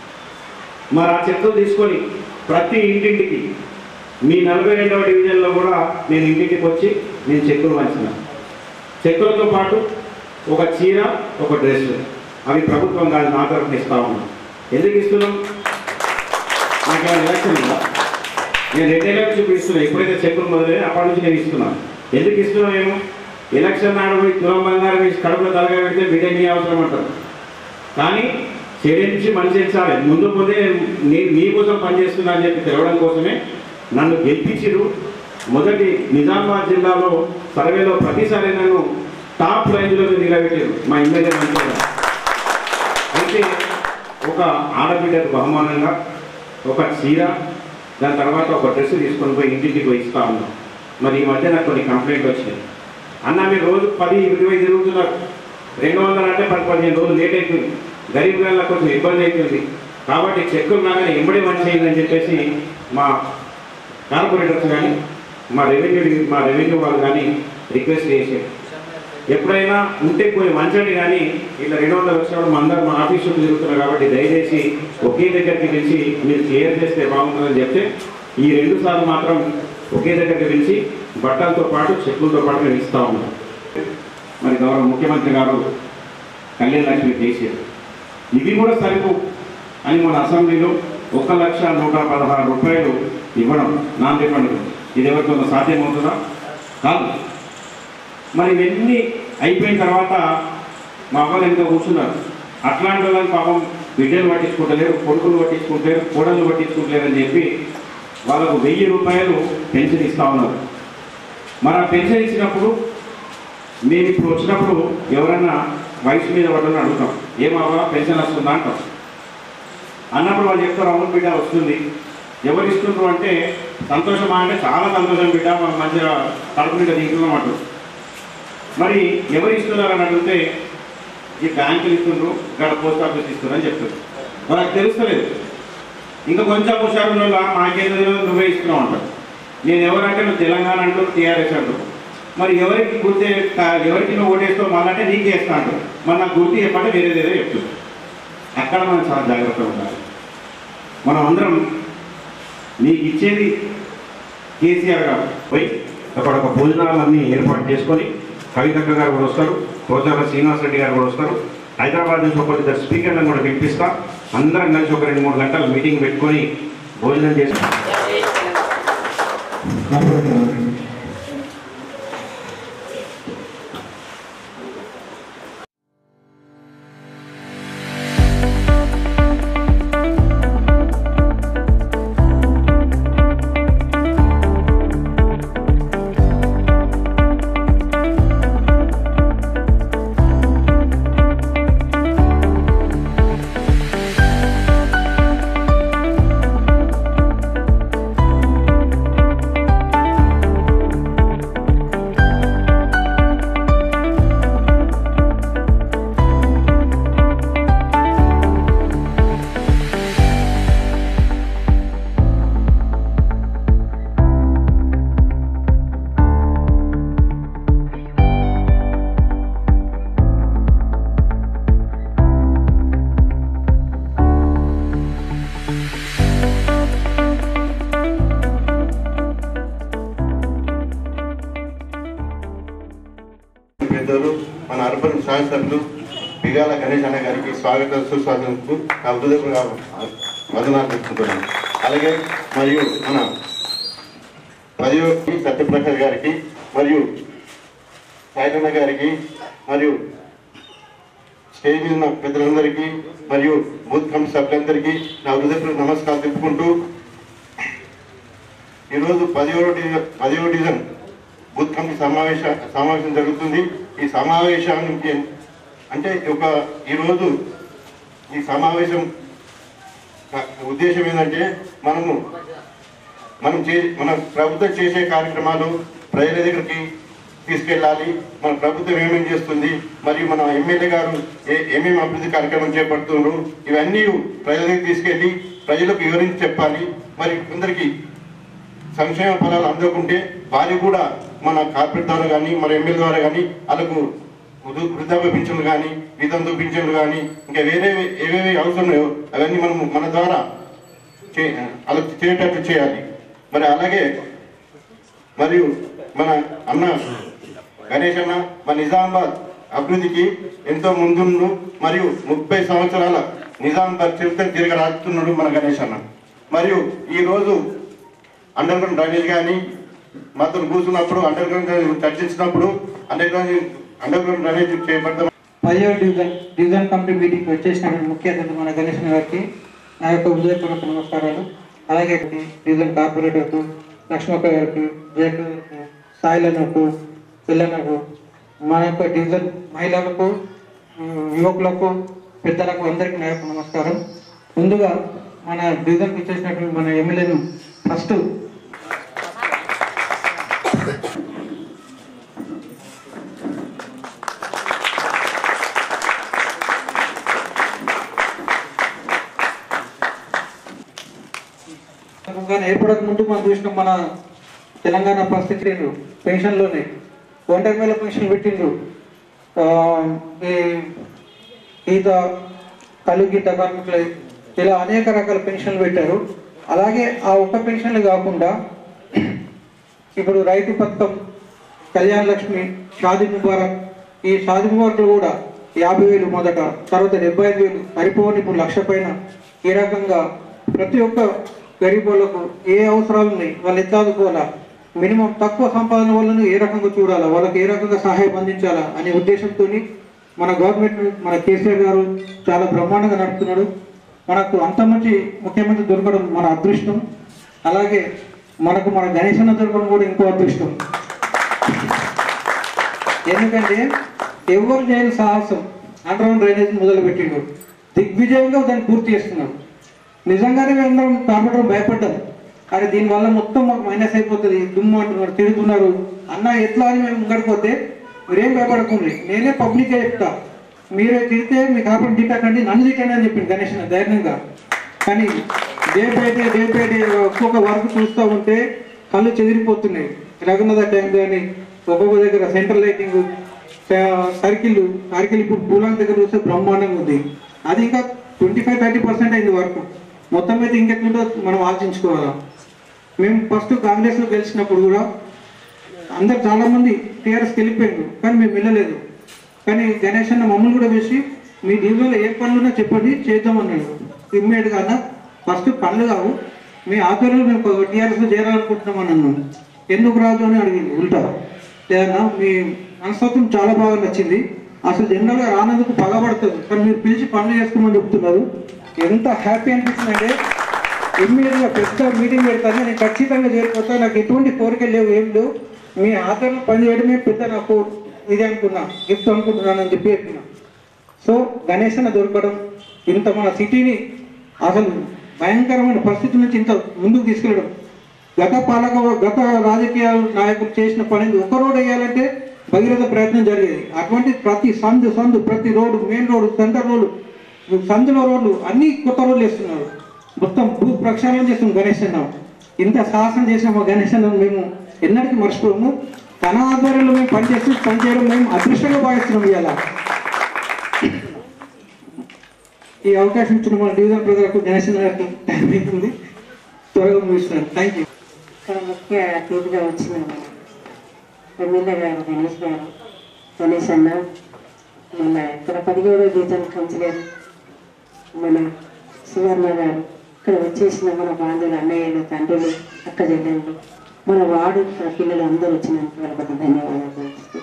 మరి ఆ చెక్కులు తీసుకొని ప్రతి ఇంటింటికి మీ నలభై రెండవ డివిజన్లో కూడా నేను ఇంటింటికి వచ్చి నేను చెక్కులు వంచిన చెక్కులతో పాటు ఒక చీర ఒక డ్రెస్ అవి ప్రభుత్వం కాదు నా తరఫున ఇస్తా ఉన్నాం ఎందుకు ఇస్తున్నాం నాకేమైనా ఎలక్షన్ ఉందా నేను రెండేళ్ళకి చూపిస్తున్నాను ఎప్పుడైతే చెక్కులు మొదలై అప్పటి నుంచి నేను ఇస్తున్నాను ఎందుకు ఇస్తున్నాం ఏమో ఎలక్షన్ నాడు పోయి తులం బంగారం వేసి కడుపులో తలగా పెడితే బిడ్డ నీ అవసరం అంటారు కానీ చెడించి మనిషించాలి ముందు ముందే నీ నీకోసం పనిచేస్తున్నా అని చెప్పి తెలవడం కోసమే నన్ను గెలిపించిరు మొదటి నిజామాబాద్ జిల్లాలో సర్వేలో ప్రతిసారి నన్ను టాప్ రేంజ్లో నిలబెట్టారు మా ఎమ్మెల్యే మంత్రి అయితే ఒక ఆడబిడ్డకు బహుమానంగా ఒక చీర దాని తర్వాత ఒక డ్రెస్ తీసుకొని పోయి ఇంటింటికి పోయి ఇస్తా ఉన్నాం మరి ఈ మధ్య నాకు కొన్ని కంప్లైంట్ వచ్చినాయి అన్న మీరు రోజు పది ఇరవై తిరుగుతున్నారు రెండు వందలు అంటే పది పదిహేను రోజులు లేట్ అవుతుంది గరీబ్ గారికి కొంచెం ఇబ్బంది అవుతుంది కాబట్టి చెక్కులు నాగానే ఎంబడి మంచి చేయండి చెప్పేసి మా కార్పొరేటర్స్ కానీ మా రెవెన్యూ మా రెవెన్యూ వాళ్ళు కానీ రిక్వెస్ట్ చేశారు ఎప్పుడైనా ఉంటే కొన్ని మంచండి కానీ ఇట్లా రెండు వందలు వచ్చినప్పుడు అందరూ మా ఆఫీస్ చుట్టూ తిరుగుతున్నారు కాబట్టి దయచేసి ఒకే దగ్గరికి పిలిచి మీరు క్లియర్ చేస్తే బాగుంటుందని చెప్తే ఈ రెండు సార్లు మాత్రం ఒకే దగ్గరికి పిలిచి బట్టలతో పాటు చెక్కులతో పాటు మేము ఇస్తా ఉన్నాం మరి గౌరవ ముఖ్యమంత్రి గారు కళ్యాణ లక్ష్మి చేశారు ఇవి కూడా సరిపో అని మన అసెంబ్లీలో ఒక లక్ష నూట పదహారు రూపాయలు ఇవ్వడం నాన్ రిఫండ్ ఇది ఎవరితో సాధ్యమవుతుందా కాదు మరి ఇవన్నీ అయిపోయిన తర్వాత మా అవ్వలు ఎంతో కూర్చున్నారు అట్లాంటి వాళ్ళని పాపం బిడ్డలు పట్టించుకుంటలేరు కొడుకులు పట్టించుకుంటలేరు కోడలు పట్టించుకుంటలేరు అని చెప్పి వాళ్ళకు వెయ్యి రూపాయలు పెన్షన్ ఇస్తా ఉన్నారు మరి ఆ పెన్షన్ ఇచ్చినప్పుడు మేము ఇప్పుడు వచ్చినప్పుడు ఎవరన్నా వయసు మీద పడ్డని అడుగుతాం ఏమవ్వా పెన్షన్ వస్తుందా అంటాం అన్నప్పుడు వాళ్ళు చెప్తారు అవును బిడ్డ వస్తుంది ఎవరు ఇస్తుండ్రు అంటే సంతోషమా అంటే చాలా సంతోషం బిడ్డ మనం మంచిగా కడుపు నిండా తింటున్నాం అంటారు మరి ఎవరు ఇస్తున్నారు అని అడిగితే ఈ బ్యాంకులు ఇస్తుండ్రు ఇక్కడ పోస్ట్ ఆఫీస్ ఇస్తున్నారు అని చెప్తారు వాళ్ళకి తెలుస్తలేదు ఇంకా కొంచెం హుషారు ఉన్న వాళ్ళు, మాకేదో తెలియదు, నువ్వే ఇస్తున్నావు అంటారు నేను ఎవరంటే నువ్వు తెలంగాణ అంటారు టీఆర్ఎస్ అంటారు మరి ఎవరికి గుర్తే ఎవరికి నువ్వు ఓటేస్తావు మళ్ళంటే నీకే వేస్తా అంటారు మరి నాకు గుర్తు చెప్పంటే వేరేదేదో చెప్తుంది అక్కడ మనం చాలా జాగ్రత్తగా ఉండాలి మనం అందరం మీకు ఇచ్చేది కేసీఆర్ గారు పోయి అక్కడ ఒక భోజనాలన్నీ ఏర్పాటు చేసుకొని కవితక్క గారు కూడా వస్తారు పోచాల శ్రీనివాస్ రెడ్డి గారు కూడా వస్తారు హైదరాబాద్ నుంచి ఒక ఇద్దరు స్పీకర్లను కూడా పిలిపిస్తా అందరం కలిసి ఒక రెండు మూడు గంటలు మీటింగ్ పెట్టుకొని భోజనం చేసి కార్పొరేటర్ ఎవరండి? పెద్దలు మన అర్బన్ శాసనసభ్యులు బిగాల గణేష్ అన్న గారికి స్వాగత సుస్వాగతంకు నా హృదయపూర్వక వందనాలు తెలుపుకుంటున్నాను అలాగే మరియు మన మరియు సత్యప్రకాష్ గారికి మరియు సాయికన్న గారికి మరియు స్టేజ్ మీద ఉన్న పెద్దలందరికీ మరియు బూత్ కమిటీ సభ్యులందరికీ నా హృదయపూర్వక నమస్కారం తెలుపుకుంటూ ఈరోజు పదిహేడో డివిజన్ పదిహేడో డివిజన్ బూత్ కమిటీ సమావేశ సమావేశం జరుగుతుంది ఈ సమావేశానికి అంటే ఒక ఈరోజు ఈ సమావేశం క- ఉద్దేశం ఏంటంటే మనము మనం చే మన ప్రభుత్వం చేసే కార్యక్రమాలు ప్రజల దగ్గరికి తీసుకెళ్ళాలి మన ప్రభుత్వం ఏమేం చేస్తుంది మరియు మన ఎమ్మెల్యే గారు ఏ- ఏమేమి అభివృద్ధి కార్యక్రమం చేపడుతున్నారు ఇవన్నీ ప్రజల దగ్గరికి తీసుకెళ్ళి ప్రజలకు వివరించి చెప్పాలి మరి కొందరికి సంక్షేమ ఫలాలు అందకుంటే వారికి కూడా మన కార్పొరేట్ ద్వారా కానీ మన ఎమ్మెల్యే ద్వారా కానీ వాళ్ళకు వృద్ధ- వృద్ధాప్య పింఛన్లు కానీ వితంతు పింఛన్లు కానీ ఇంకా వేరే ఏవేవి అవసరం ఉన్నాయో అవన్నీ మనం మన ద్వారా చే వాళ్ళకి చేసేటట్టు చేయాలి మరి అలాగే మరియు మన అన్న గణేష్ అన్న మన నిజామాబాద్ అభివృద్ధికి ఎంతో ముందుండు మరియు ముప్పై సంవత్సరాల నిజామాబాద్ చరిత్ర తిరిగి రాస్తున్నాడు మన గణేష్ అన్న మరియు ఈరోజు అండర్ గ్రౌండ్ డ్రైనేజ్ కానీ మాతో కూర్చున్నప్పుడు అండర్ గ్రౌండ్ చర్చించినప్పుడు underground underground drainage చేపడతాం పదిహేడు డివిజన్ డివిజన్ కమిటీ మీటింగ్కి వచ్చేసినటువంటి ముఖ్య అతిథి మన గణేష్ గారికి నా యొక్క హృదయపూర్వక నమస్కారాలు అలాగే డివిజన్ కార్పొరేటర్కు లక్ష్మక్క గారికి జయక్క గారికి సాయిలన్నకు పిల్లలకు మన యొక్క డివిజన్ మహిళలకు ఉమ్, యువకులకు పెద్దలకు అందరికీ నా యొక్క నమస్కారం ముందుగా మన డివిజన్కి వచ్చేసినటువంటి మన ఎమ్మెల్యేను ఫస్ట్ తెలంగాణ ఏర్పడక ముందు మనం చూసినాం మన తెలంగాణ పరిస్థితి పెన్షన్లోనే ఒంటరి వేల పెన్షన్ పెట్టిండ్రు ఆ, ఈ ఈత కలు గీత కార్మికులు ఇలా అనేక రకాల పెన్షన్లు పెట్టారు అలాగే ఆ ఒక్క పెన్షన్లు కాకుండా ఇప్పుడు రైతు పథకం కళ్యాణ లక్ష్మి షాదీ ముబారక్ ఈ షాదీ ముబారక్లు కూడా యాభై వేలు మొదట తర్వాత డెబ్బై ఐదు వేలు సరిపోని ఇప్పుడు లక్ష పైన ఈ రకంగా ప్రతి ఒక్క గరీబులకు ఏ అవసరాలు ఉన్నాయి వాళ్ళు ఎట్లా ఆదుకోవాలా మినిమం తక్కువ సంపాదన వాళ్ళను ఏ రకంగా చూడాలా వాళ్ళకి ఏ రకంగా సహాయం అందించాలా అనే ఉద్దేశంతో మన గవర్నమెంట్ మన కేసీఆర్ గారు చాలా బ్రహ్మాండంగా నడుపుతున్నాడు మనకు అంత మంచి ముఖ్యమంత్రి దొరకడం మన అదృష్టం అలాగే మనకు మన గణేశన్న దొరకడం కూడా ఇంకో అదృష్టం ఎందుకంటే ఎవరు చేయని సాహసం అండర్గ్రౌండ్ డ్రైనేజ్ మొదలు పెట్టిండు దిగ్విజయంగా దాన్ని పూర్తి చేస్తున్నాడు నిజంగానే మేము అందరం కార్పొరేటర్ భయపడ్డాం అరే దీనివల్ల మొత్తం మాకు మైనస్ అయిపోతుంది దుమ్ము అంటున్నారు తిడుతున్నారు అన్న ఎట్లా అని మేము ముంగడిపోతే మీరేం భయపడకండి నేనే పబ్లిక్గా చెప్తా మీరే తిడితే మీ కార్పొరేట్ తిట్టకండి నన్ను తిట్టండి అని చెప్పింది గణేష్ అన్న ధైర్యంగా కానీ day by day day by day ఒక్కొక్క వర్క్ చూస్తూ ఉంటే కళ్ళు చెదిరిపోతున్నాయి రఘునాథ ట్యాంక్ కానీ ఒక్కొక్క దగ్గర సెంట్రల్ లైటింగ్ సర్కిల్ సర్కిల్ ఇప్పుడు పూలాంగ్ దగ్గర చూస్తే బ్రహ్మాండంగా ఉంది అది ఇంకా ట్వంటీ ఫైవ్ థర్టీ పర్సెంట్ అయింది వర్క్ మొత్తం అయితే ఇంకెట్లుందో మనం ఆలోచించుకోవాలా మేము ఫస్ట్ కాంగ్రెస్లో గెలిచినప్పుడు కూడా అందరు చాలామంది టీఆర్ఎస్కి వెళ్ళిపోయారు కానీ మేము వెళ్ళలేదు కానీ గణేష్ అన్న మమ్మల్ని కూడా వేసి మీ డివిజన్లో ఏ పనులున్నా చెప్పండి చేద్దామన్నాడు ఇమ్మీడియట్గా అన్న ఫస్ట్ పనులు కావు మీ ఆధ్వర్యంలో మేము టీఆర్ఎస్లో చేరాలనుకుంటున్నామని అన్నాను ఎందుకు రాదు అని అడిగింది ఉల్టా లేదన్నా మీ మనస్తత్వం చాలా బాగా నచ్చింది అసలు జనరల్గా రానందుకు పగబడుతుంది కానీ మీరు పిలిచి పనులు చేసుకోమని చెప్తున్నారు ఎంత హ్యాపీ అనిపిస్తుందంటే ఇమ్మీడియట్గా పెద్ద మీటింగ్ పెడతాను నేను ఖచ్చితంగా చేరిపోతా నాకు ఎటువంటి కోరికలు లేవు ఏం లేవు మీ ఆధారంలో పని చేయడమే పెద్ద నాకు ఇది అనుకున్నా గిఫ్ట్ అనుకుంటున్నాను అని చెప్పి చెప్పిన సో గణేష్ అన్న దొరకడం ఇంత మన సిటీని అసలు భయంకరమైన పరిస్థితి నుంచి ఇంత ముందుకు తీసుకెళ్ళడం గత పాలక గత రాజకీయ నాయకులు చేసిన పనిని ఒక రోడ్ వేయాలంటే భగీరథ ప్రయత్నం జరిగేది అటువంటి ప్రతి సందు సందు ప్రతి road main road centre road సందులో రోడ్లు అన్ని కొత్త రోడ్లు వేస్తున్నారు మొత్తం భూ ప్రక్షాళన చేస్తున్నాం గణేష్ అన్న ఇంత సాహసం చేసిన మా గణేష్ అన్న మేము ఎన్నటికీ మర్చిపోము తన ఆధ్వర్యంలో మేము పనిచేస్తూ పనిచేయడం మేము అదృష్టంగా భావిస్తున్నాం ఇవాళ ఈ అవకాశం ఇచ్చిన మన డివిజన్ ప్రజలకు గణేష్ అన్న గారికి టైం అవుతుంది త్వరగా ముగిస్తున్నాను థ్యాంక్ యూ ఇక్కడ ముఖ్య అతిథిగా వచ్చిన ఎమ్మెల్యే గారు గణేష్ గారు గణేష్ అన్న మన ఇక్కడ పదిహేడో డివిజన్ కౌన్సిలర్ మన సువర్ణ గారు ఇక్కడ వచ్చేసిన మన బాంధువులు అన్నయ్యలు తండ్రులు అక్క చెల్లెళ్ళు మన వార్డు పిల్లలు అందరూ వచ్చినందుకు వాళ్ళకి ధన్యవాదాలు తెలుస్తూ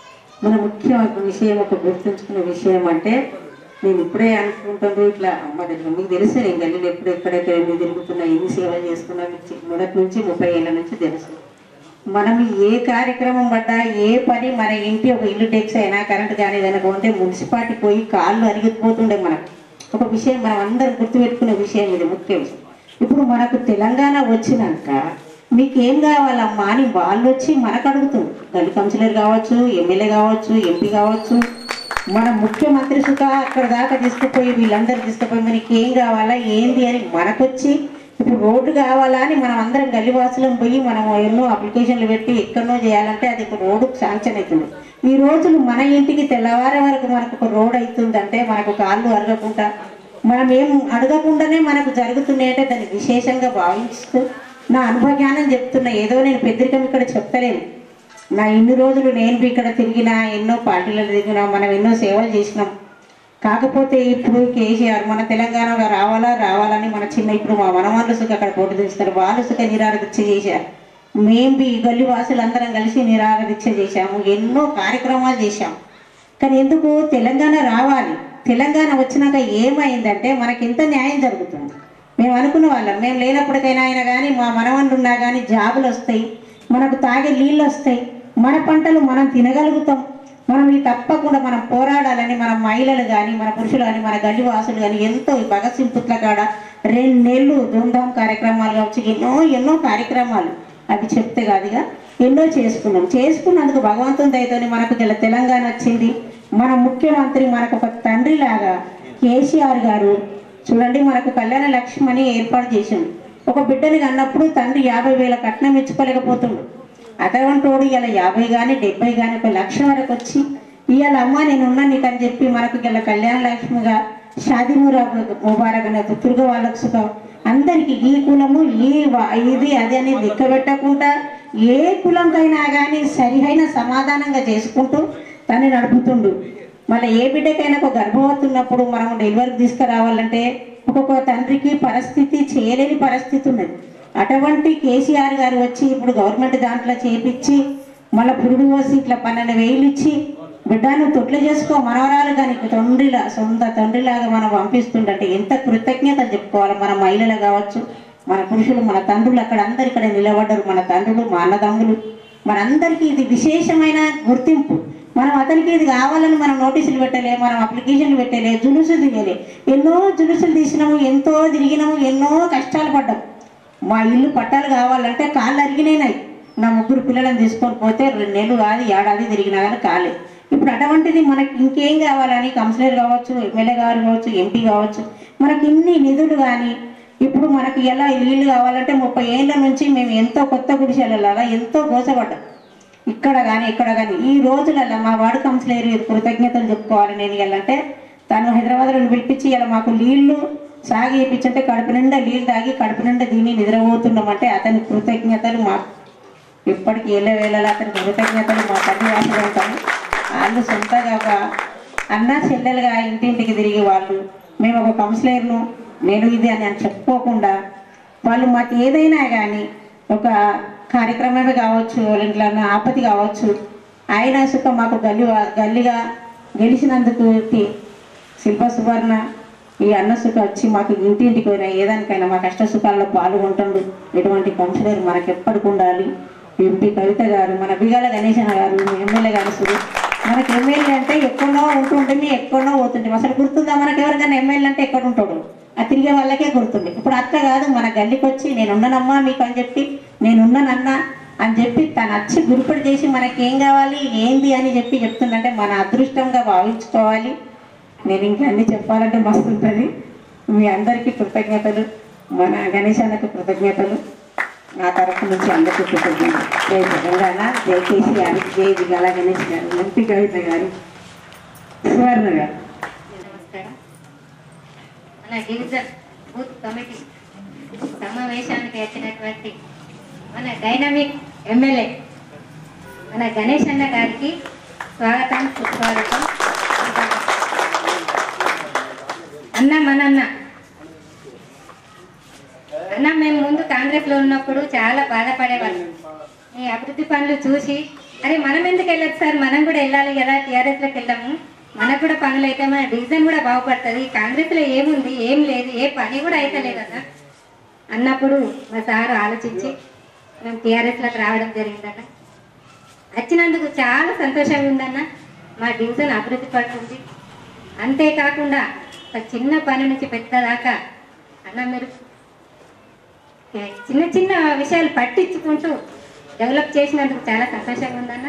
మన ముఖ్య విషయం ఒక గుర్తుంచుకునే విషయం అంటే నేను ఇప్పుడే అనుకుంటాను ఇట్లా అమ్మ దగ్గర మీకు తెలుసు నేను గల్లీలో ఎప్పుడు ఎక్కడెక్కడ ఎన్ని తిరుగుతున్నా ఎన్ని సేవలు చేస్తున్నా మీకు చి- మొదటి నుంచి ముప్పై ఏళ్ళ నుంచి తెలుసు మనం ఏ కార్యక్రమం పడ్డా ఏ పని మన ఇంటి ఒక ఇల్లు టెక్స్ అయినా కరెంట్ కానీ ఏదైనా ఉంటే మున్సిపాలిటీ పోయి కాళ్ళు అరిగిపోతుండే మనకు ఒక విషయం మనం అందరం గుర్తుపెట్టుకునే విషయం ఇది ముఖ్య విషయం ఇప్పుడు మనకు తెలంగాణ వచ్చినాక మీకు ఏం కావాలమ్మా అని వాళ్ళు వచ్చి మనకు అడుగుతుంది గల్లి కౌన్సిలర్ కావచ్చు ఎమ్మెల్యే కావచ్చు ఎంపీ కావచ్చు మన ముఖ్యమంత్రి సుఖ అక్కడ దాకా తీసుకుపోయి వీళ్ళందరూ తీసుకుపోయి మనకి ఏం కావాలా ఏంది అని మనకొచ్చి ఇప్పుడు రోడ్డు కావాలా అని మనం అందరం గల్లివాసులం పోయి మనం ఎన్నో అప్లికేషన్లు పెట్టి ఎక్కడనో చేయాలంటే అది ఇప్పుడు రోడ్డు శాంక్షన్ అవుతుంది ఈ రోజులు మన ఇంటికి తెల్లవారే వరకు మనకు ఒక రోడ్ అవుతుందంటే మనకు కాళ్ళు అరగకుండా మనం ఏం అడగకుండానే మనకు జరుగుతున్నాయి అంటే దాన్ని విశేషంగా భావిస్తూ నా అనుభవ జ్ఞానం చెప్తున్నా ఏదో నేను పెద్దరికం ఇక్కడ చెప్తలేను నా ఇన్ని రోజులు నేను ఇక్కడ తిరిగినా ఎన్నో పార్టీలలో తిరిగినా మనం ఎన్నో సేవలు చేసినాం కాకపోతే ఇప్పుడు కేసీఆర్ మన తెలంగాణలో రావాలా రావాలని మన చిన్న ఇప్పుడు మా మనవాళ్ళు సుఖ అక్కడ పోటీ తెస్తారు వాళ్ళు సుఖ నిరాహార దీక్ష చేశారు మేము బి గల్లి వాసులు అందరం కలిసి నిరాహార దీక్ష చేశాము ఎన్నో కార్యక్రమాలు చేశాము కానీ ఎందుకు తెలంగాణ రావాలి తెలంగాణ వచ్చినాక ఏమైందంటే మనకి ఎంత న్యాయం జరుగుతుంది మేము అనుకున్న వాళ్ళం మేము లేనప్పటికైనా అయినా కానీ మా మనవళ్ళు ఉన్నా కానీ జాబులు వస్తాయి మనకు తాగే నీళ్ళు వస్తాయి మన పంటలు మనం తినగలుగుతాం మనం ఇది తప్పకుండా మనం పోరాడాలని మన మహిళలు కానీ మన పురుషులు కానీ మన గల్లి వాసులు కానీ ఎంతో ఈ భగత్ సింగ్ పుట్ల కాడ రెండు నెలలు ధూమ్ధామ్ కార్యక్రమాలు కావచ్చు ఎన్నో ఎన్నో కార్యక్రమాలు అవి చెప్తే కాదుగా ఎన్నో చేసుకున్నాం చేసుకున్నందుకు భగవంతుని దయతోని మనకు ఇలా తెలంగాణ వచ్చింది మన ముఖ్యమంత్రి మనకు ఒక తండ్రి లాగా కేసీఆర్ గారు చూడండి మనకు కళ్యాణ లక్ష్మణి ఏర్పాటు చేసిండు ఒక బిడ్డని కన్నప్పుడు తండ్రి యాభై వేల కట్నం ఇచ్చుకోలేకపోతుండు అటువంటోడు ఇలా యాభై కానీ డెబ్బై కానీ ఒక లక్ష వరకు వచ్చి ఇవాళ అమ్మ నేను ఉన్నా నీకు అని చెప్పి మనకు ఇలా కళ్యాణ లక్ష్మిగా షాదీ మురా- ముబారక్ అనే తుర్గ వాళ్ళకు సుఖం అందరికి ఈ కులము ఈ వా- ఇది అది అనేది లెక్క పెట్టకుండా ఏ కులంకైనా కానీ సరిహైన సమాధానంగా చేసుకుంటూ తను నడుపుతుండు మళ్ళీ ఏ బిడ్డకైనా ఒక గర్భవతి ఉన్నప్పుడు మనం డెలివరీ తీసుకురావాలంటే ఒక్కొక్క తండ్రికి పరిస్థితి చేయలేని పరిస్థితి ఉన్నది అటువంటి కేసీఆర్ గారు వచ్చి ఇప్పుడు గవర్నమెంట్ దాంట్లో చేపించి మళ్ళీ పురుడు పోసి ఇట్లా పన్నెండు వేలు ఇచ్చి బిడ్డను తొట్లు చేసుకో మనవరాలు కానీ తండ్రిలా సొంత తండ్రిలాగా మనం పంపిస్తుంటే ఎంత కృతజ్ఞత చెప్పుకోవాలి మన మహిళలు కావచ్చు మన పురుషులు మన తండ్రులు అక్కడ అందరు ఇక్కడ నిలబడ్డారు మన తండ్రులు మా అన్నదమ్ములు మనందరికీ ఇది విశేషమైన గుర్తింపు మనం అతనికి ఇది కావాలని మనం నోటీసులు పెట్టలే మనం అప్లికేషన్లు పెట్టలే జులుసు దిగలే ఎన్నో జులుసులు తీసినాము ఎంతో తిరిగినాము ఎన్నో కష్టాలు పడ్డాం మా ఇల్లు పట్టాలు కావాలంటే కాళ్ళు అరిగినాయి నా ముగ్గురు పిల్లలను తీసుకొని పోతే రెండు నెలలు కాదు ఏడాది తిరిగినా కానీ కాలేదు ఇప్పుడు అటువంటిది మనకి ఇంకేం కావాలని కౌన్సిలర్ కావచ్చు ఎమ్మెల్యే గారు కావచ్చు ఎంపీ కావచ్చు మనకి ఇన్ని నిధులు కానీ ఇప్పుడు మనకి ఎలా ఇల్లు కావాలంటే ముప్పై ఏళ్ళ నుంచి మేము ఎంతో కొత్త గుడిసెలలాగా ఎంతో మోసపడ్డాం ఇక్కడ కానీ ఇక్కడ కానీ ఈ రోజులలో మా వార్డు కౌన్సిలర్ కృతజ్ఞతలు చెప్పుకోవాలి నేను ఇవ్వాలంటే తను హైదరాబాద్లో పిలిపించి ఇలా మాకు నీళ్లు సాగి ఇప్పించంటే కడుపు నిండా నీళ్ళు తాగి కడుపు నిండా దీన్ని నిద్రపోతున్నామంటే అతని కృతజ్ఞతలు మాకు ఇప్పటికి ఏళ్ళ వేళలా అతనికి కృతజ్ఞతలు మా తండ్రి వాసులు ఉంటాము వాళ్ళు సొంతగా ఒక అన్న చెల్లెలుగా ఇంటింటికి తిరిగి వాళ్ళు మేము ఒక కౌన్సిలర్ను నేను ఇది అని అని చెప్పుకోకుండా వాళ్ళు మాకు ఏదైనా కానీ ఒక కార్యక్రమమే కావచ్చు వాళ్ళ ఇంట్లో ఆపతి కావచ్చు అయినా సుఖ మాకు గల్లి గల్లిగా గెలిచినందుకు తి- శిల్ప సువర్ణ ఈ అన్న సుఖ వచ్చి మాకు ఇంటింటికి పోయినా ఏదానికైనా మా కష్ట సుఖాల్లో పాల్గొంటుండు ఎటువంటి కౌన్సిలర్ మనకి ఎప్పటికి ఉండాలి ఎంపీ కవిత గారు మన బిగాల గణేశన గారు ఎమ్మెల్యే గారు సురు మనకి ఎమ్మెల్యే అంటే ఎక్కడో ఉంటుంటుంది ఎక్కడో పోతుంటాం అసలు గుర్తుందా మనకి ఎవరికైనా ఎమ్మెల్యే అంటే ఎక్కడ ఉంటాడు ఆ తిరిగే వాళ్ళకే గుర్తుంది ఇప్పుడు అట్లా కాదు మన గల్లికి వచ్చి నేను ఉన్నానమ్మా మీకు అని చెప్పి నేను ఉన్నానన్నా అని చెప్పి తను వచ్చి గురిపడి చేసి మనకి ఏం కావాలి ఏంది అని చెప్పి చెప్తుందంటే మన అదృష్టంగా భావించుకోవాలి నేను ఇంకా అన్ని చెప్పాలంటే మస్తు ఉంటుంది మీ అందరికీ కృతజ్ఞతలు మన గణేశానికి కృతజ్ఞతలు నా తరఫు నుంచి అందరికీ కృతజ్ఞతలు జై తెలంగాణ జై కేసీఆర్ జై దిగాల గణేష్ గారు మంత్రి కవిత గారు సువర్ణ గారు నమస్కారం మన డివిజన్ బూత్ కమిటీ సమావేశానికి వచ్చినటువంటి మన డైనమిక్ ఎమ్మెల్యే మన గణేష్ అన్న గారికి స్వాగతం సుస్వాగతం అన్న మనన్న అన్న మేము ముందు కాంగ్రెస్లో ఉన్నప్పుడు చాలా బాధపడేవాళ్ళం ఈ అభివృద్ధి పనులు చూసి అరే మనం ఎందుకు వెళ్ళదు సార్ మనం కూడా వెళ్ళాలి కదా టీఆర్ఎస్లోకి వెళ్ళాము మనకు కూడా పనులు అయితే మన డివిజన్ కూడా బాగుపడుతుంది కాంగ్రెస్లో ఏముంది ఏం లేదు ఏ పని కూడా అయితే లేదన్న అన్నప్పుడు మా సార్ ఆలోచించి మేము టీఆర్ఎస్లోకి రావడం జరిగిందన్న వచ్చినందుకు చాలా సంతోషంగా ఉందన్న మా డివిజన్ అభివృద్ధి పడుతుంది అంతేకాకుండా ఒక చిన్న పని నుంచి పెద్దదాకా అన్న మీరు ఏ, చిన్న చిన్న విషయాలు పట్టించుకుంటూ డెవలప్ చేసినందుకు చాలా సంతోషంగా ఉందన్న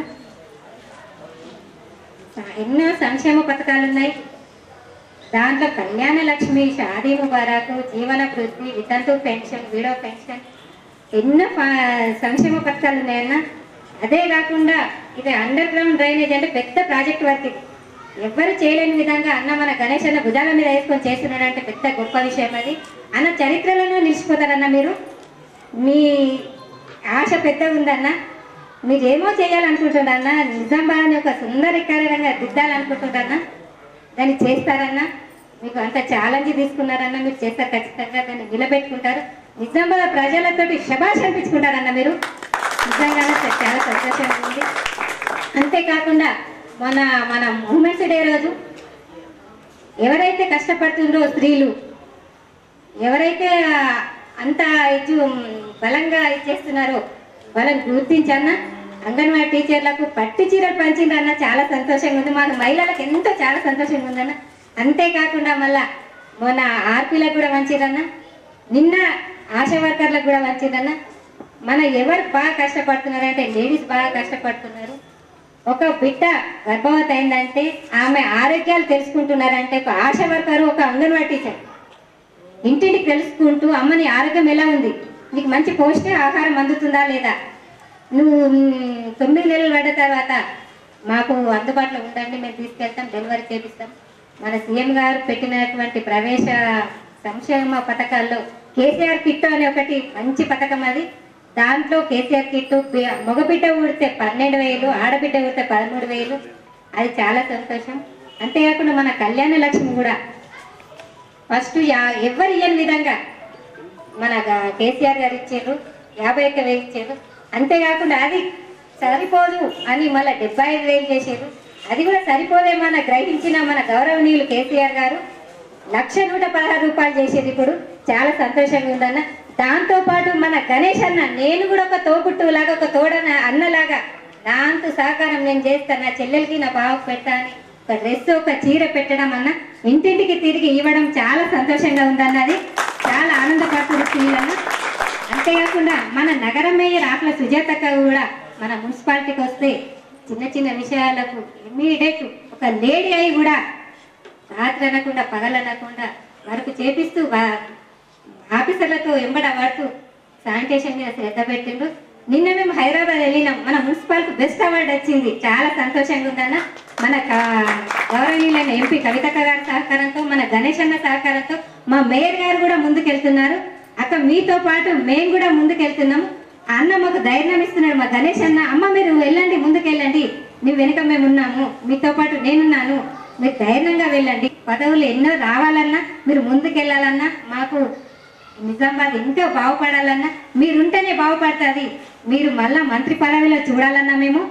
ఎన్నో సంక్షేమ పథకాలు ఉన్నాయి దాంట్లో కళ్యాణ లక్ష్మి షాదీ ముబారక్ జీవన వృద్ధి వితంతు పెన్షన్ విడో పెన్షన్ ఎన్నో ప- సంక్షేమ పథకాలు ఉన్నాయన్న అదే కాకుండా ఇది అండర్ గ్రౌండ్ డ్రైనేజ్ అంటే పెద్ద ప్రాజెక్ట్ వర్క్ ఇది ఎవ్వరు చేయలేని విధంగా అన్న మన గణేష్ అన్న భుజాల మీద వేసుకొని చేస్తున్నాడంటే పెద్ద గొప్ప విషయం అది అన్న చరిత్రలోనూ నిలిచిపోతారన్న మీరు మీ ఆశ పెద్దగా ఉందన్న మీరు ఏమో చేయాలనుకుంటున్నారన్న నిజామాబాద్ని ఒక సుందరీకరంగా దిద్దాలనుకుంటున్నారన్న దాన్ని చేస్తారన్న మీకు అంత ఛాలెంజ్ తీసుకున్నారన్న మీరు చేస్తారు ఖచ్చితంగా దాన్ని నిలబెట్టుకుంటారు నిజామాబాద్ ప్రజలతోటి శబాష్ అనిపించుకుంటారన్న మీరు నిజంగానే చాలా సంతోషంగా ఉంది అంతేకాకుండా మన మన ఉమెన్స్ డే రోజు ఎవరైతే కష్టపడుతుండ్రో స్త్రీలు ఎవరైతే అంత ఇది బలంగా ఇది చేస్తున్నారో వాళ్ళని గుర్తించన్న అంగన్వాడీ టీచర్లకు పట్టి చీరలు పంచిందన్న చాలా సంతోషంగా ఉంది మన మహిళలకు ఎంతో చాలా సంతోషంగా ఉందన్న అంతేకాకుండా మళ్ళా మొన్న ఆర్పీలకు కూడా మంచిదన్న నిన్న ఆశా వర్కర్లకు కూడా మంచిదన్న మన ఎవరు బాగా కష్టపడుతున్నారంటే లేడీస్ బాగా కష్టపడుతున్నారు ఒక బిడ్డ గర్భవతి అయిందంటే ఆమె ఆరోగ్యాలు తెలుసుకుంటున్నారంటే ఒక ఆశా వర్కర్ ఒక అంగన్వాడీ టీచర్ ఇంటింటికి తెలుసుకుంటూ అమ్మని ఆరోగ్యం ఎలా ఉంది నీకు మంచి పౌష్టిక ఆహారం అందుతుందా లేదా నువ్వు మ్, తొమ్మిది నెలలు పడ్డ తర్వాత మాకు అందుబాటులో ఉండండి మేము తీసుకెళ్తాం డెలివరీ చేపిస్తాం మన సీఎం గారు పెట్టినటువంటి ప్రవేశ సంక్షేమ పథకాల్లో కేసీఆర్ కిట్ అనే ఒకటి మంచి పథకం అది దాంట్లో కేసీఆర్ కిట్ బి- మగబిడ్డ ఊడితే పన్నెండు వేలు ఆడబిడ్డ ఊడితే పదమూడు వేలు అది చాలా సంతోషం అంతేకాకుండా మన కళ్యాణ లక్ష్మి కూడా ఫస్ట్ యా- ఎవరు ఇయ్యని విధంగా మన గ- కేసీఆర్ గారు ఇచ్చారు యాభై ఒక్క వేలు ఇచ్చారు అంతేకాకుండా అది సరిపోదు అని మళ్ళీ డెబ్బై ఐదు వేలు చేశారు అది కూడా సరిపోదేమన్న గ్రహించిన మన గౌరవనీయులు కేసీఆర్ గారు లక్ష నూట పదహారు రూపాయలు చేసేది ఇప్పుడు చాలా సంతోషంగా ఉందన్న దాంతో పాటు మన గణేష్ అన్న నేను కూడా ఒక తోబుట్టు లాగా ఒక తోడన అన్నలాగా దాంతో సహకారం నేను చేస్తాను నా చెల్లెలకి నా బావకు పెట్టా అని ఒక డ్రెస్ ఒక చీర పెట్టడం అన్న ఇంటింటికి తిరిగి ఇవ్వడం చాలా సంతోషంగా ఉందన్నది చాలా ఆనందపడుతుంది పిల్లలను అంతేకాకుండా మన నగర మేయర్ ఆకుల సుజాతక్క కూడా మన మున్సిపాలిటీకి వస్తే చిన్న చిన్న విషయాలకు ఇమ్మీడియట్ ఒక లేడీ అయి కూడా రాత్రి అనకుండా పగలనకుండా వరకు చేపిస్తూ వా- ఆఫీసర్లతో ఎంబడ పడుతూ శానిటేషన్ మీద శ్రద్ధ పెట్టిండు నిన్న మేము హైదరాబాద్ వెళ్ళినాం మన మున్సిపాలిటీ బెస్ట్ అవార్డు వచ్చింది చాలా సంతోషంగా ఉందన్న మన కా- గౌరవనీయులైన ఎంపీ కవితక్క గారి సహకారంతో మన గణేష్ అన్న సహకారంతో మా మేయర్ గారు కూడా ముందుకెళ్తున్నారు అక్క మీతో పాటు మేము కూడా ముందుకెళ్తున్నాము ఆ అన్న మాకు ధైర్యం ఇస్తున్నాడు మా గణేష్ అన్న అమ్మ మీరు వెళ్ళండి ముందుకు వెళ్ళండి మీ వెనుక మేము ఉన్నాము మీతో పాటు నేనున్నాను మీరు ధైర్యంగా వెళ్ళండి పదవులు ఎన్నో రావాలన్నా మీరు ముందుకు వెళ్ళాలన్నా మాకు నిజామాబాద్ ఇంకా బాగుపడాలన్నా మీరుంటేనే బాగుపడుతుంది మీరు మళ్ళా మంత్రి పదవిలో చూడాలన్నా మేము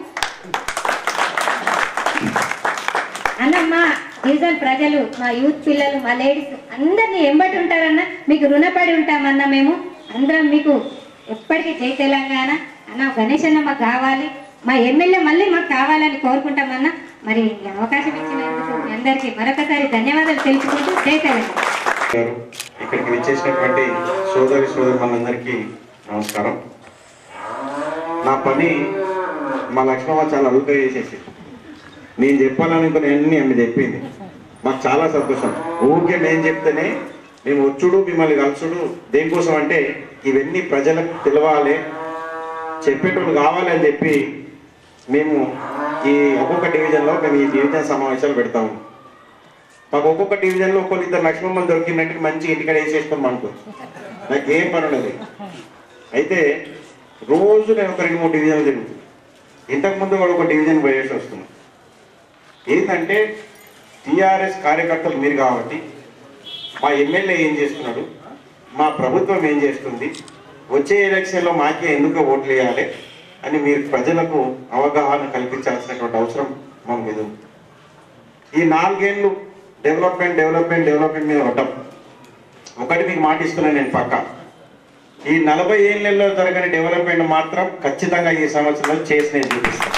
అన్న మా డివిజన్ ప్రజలు మా యూత్ పిల్లలు మా లేడీస్ అందరినీ ఎంబటి ఉంటారన్న మీకు రుణపడి ఉంటామన్నా మేము అందరం మీకు ఎప్పటికీ జై తెలంగాణ అన్న గణేష్ అన్న మాకు కావాలి మా ఎమ్మెల్యే మళ్ళీ మాకు కావాలని కోరుకుంటామన్నా మరి ఈ అవకాశం ఇచ్చినందుకు మీ అందరికీ మరొకసారి ధన్యవాదాలు తెలుపుకుంటూ జై తెలంగాణ గారు ఇక్కడికి విచ్చేసినటువంటి సోదరి సోదరులందరికీ నమస్కారం నా పని మా లక్ష్మమ్మ చాలా అదుపుగా చేసేసి నేను చెప్పాలనుకునే అన్ని ఆమె చెప్పింది మాకు చాలా సంతోషం ఊరికే మేము చెప్తేనే మేము వచ్చుడు మిమ్మల్ని కలుసుడు దేనికోసం అంటే ఇవన్నీ ప్రజలకు తెలవాలి చెప్పేటోళ్ళు కావాలి అని చెప్పి మేము ఈ ఒక్కొక్క డివిజన్లో మేము ఈ డివిజన్ సమావేశాలు పెడతాము మాకు ఒక్కొక్క డివిజన్లో ఒక్కొక్క ఇద్దరు లక్ష్మమ్మలు దొరికినట్టు మంచి ఇంటికాడ వేసేస్తాం అనుకో నాకు ఏం పని ఉండదు అయితే రోజు నేను ఒక రెండు మూడు డివిజన్లు తిరుగుతాను ఇంతకుముందు కూడా ఒక డివిజన్ పోయేసి వస్తున్నాను ఏంటంటే టీఆర్ఎస్ కార్యకర్తలు మీరు కాబట్టి మా ఎమ్మెల్యే ఏం చేస్తున్నాడు మా ప్రభుత్వం ఏం చేస్తుంది వచ్చే ఎలక్షన్లో మాకే ఎందుకు ఓట్లు వేయాలి అని మీరు ప్రజలకు అవగాహన కల్పించాల్సినటువంటి అవసరం మన మీద ఉంది ఈ నాలుగేళ్ళు డెవలప్మెంట్ డెవలప్మెంట్ డెవలప్మెంట్ మీద పడ్డాం ఒకటి మీకు మాట ఇస్తున్నాను నేను పక్క ఈ నలభై ఏళ్ళలో జరగని డెవలప్మెంట్ మాత్రం ఖచ్చితంగా ఈ సంవత్సరంలో చేసి నేను చూపిస్తాను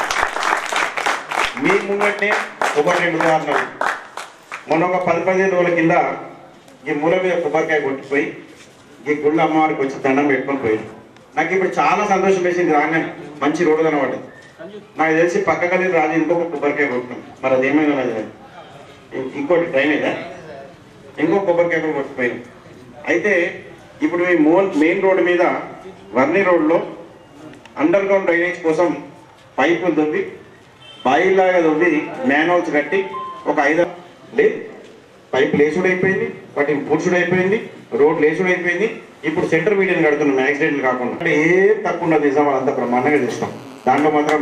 మీ ముంగట్నే ఒకటి రెండు ఉదాహరణలు మొన్న ఒక పది పదిహేను రోజుల కింద ఈ మూల మీద కొబ్బరికాయ కొట్టిపోయి ఈ గుళ్ళ అమ్మవారికి వచ్చి దండం పెట్టుకొని పోయింది నాకు ఇప్పుడు చాలా సంతోషం వేసింది రాగానే మంచి రోడ్డు కనబడ్డది నాకు తెలిసి పక్క కలిసి రాజు ఇంకొక కొబ్బరికాయ కొట్టినాం మరి అది ఏమైనా లేదు ఇం- ఇంకోటి డ్రైనేజా ఇంకో కొబ్బరికాయ కూడా కొట్టిపోయింది అయితే ఇప్పుడు ఈ మోన్ మెయిన్ రోడ్డు మీద వర్ణి రోడ్లో అండర్ గ్రౌండ్ డ్రైనేజ్ కోసం పైపులు దొవ్వి బాయిలాగా దొవ్వి మ్యాన్హోల్స్ కట్టి ఒక ఐదు లేదు పైపు లేసుడు అయిపోయింది వాటిని పూడ్చుడు అయిపోయింది రోడ్ లేసుడు అయిపోయింది ఇప్పుడు సెంటర్ మీడియం కడుతున్నాం యాక్సిడెంట్లు కాకుండా అంటే ఏం తక్కువ ఉండదు నిజాం అంత బ్రహ్మాండంగా చేస్తాం దాంట్లో మాత్రం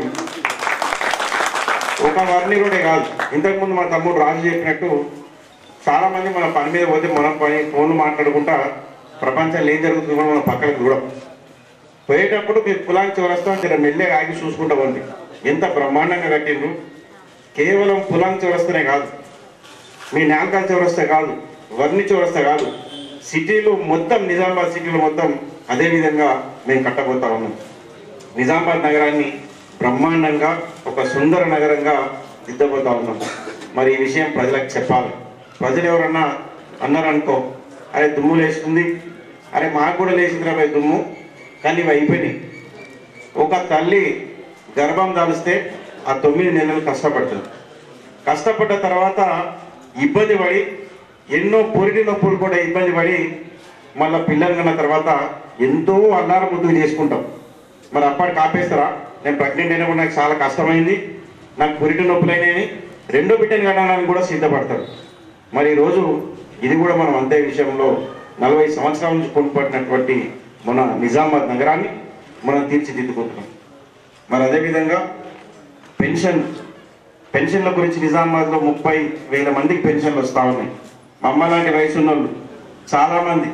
ఒక వర్ణి రోడే కాదు ఇంతకుముందు మా తమ్ముడు రాజు చెప్పినట్టు చాలా మంది మన పని మీద పోతే మనం పని ఫోన్లు మాట్లాడుకుంటా ప్రపంచంలో ఏం జరుగుతుందో కూడా మనం పక్కన చూడం పోయేటప్పుడు మీరు కులానికి చివరస్తాం జర మెల్లె ఆగి చూసుకుంటా ఉంది ఎంత బ్రహ్మాండంగా కట్టిండ్రు కేవలం పులాంగ్ చౌరస్తనే కాదు మీ నాల్కాల్ చౌరస్తా కాదు వర్ణి చౌరస్తా కాదు సిటీలు మొత్తం నిజామాబాద్ సిటీలో మొత్తం అదే విధంగా మేము కట్టబోతా ఉన్నాం నిజామాబాద్ నగరాన్ని బ్రహ్మాండంగా ఒక సుందర నగరంగా దిద్దబోతా ఉన్నాం మరి ఈ విషయం ప్రజలకు చెప్పాలి ప్రజలు ఎవరన్నా అన్నారనుకో అరే దుమ్ము లేస్తుంది అరే మాకు కూడా లేచింది రాబోయే దుమ్ము కానీ ఇవి అయిపోయినాయి ఒక తల్లి గర్భం దాలిస్తే ఆ తొమ్మిది నెలలు కష్టపడుతుంది కష్టపడ్డ తర్వాత ఇబ్బంది పడి ఎన్నో పొరిటి నొప్పులు కూడా ఇబ్బంది పడి మళ్ళీ పిల్లలు కన్న తర్వాత ఎంతో అల్లారం ముందుకు చేసుకుంటాం మరి అప్పటికి ఆపేస్తారా నేను ప్రెగ్నెంట్ అయినప్పుడు నాకు చాలా కష్టమైంది నాకు పురిటి నొప్పులైనాయని రెండో బిడ్డని కనడానికి కూడా సిద్ధపడతారు మరి ఈరోజు ఇది కూడా మనం అంతే విషయంలో నలభై సంవత్సరాల నుంచి కొనుపడినటువంటి మన నిజామాబాద్ నగరాన్ని మనం తీర్చిదిద్దుకుంటున్నాం మరి అదేవిధంగా పెన్షన్ పెన్షన్ల గురించి నిజామాబాద్లో ముప్పై వేల మందికి పెన్షన్లు వస్తూ ఉన్నాయి మా అమ్మ లాంటి వయసు ఉన్న వాళ్ళు చాలామంది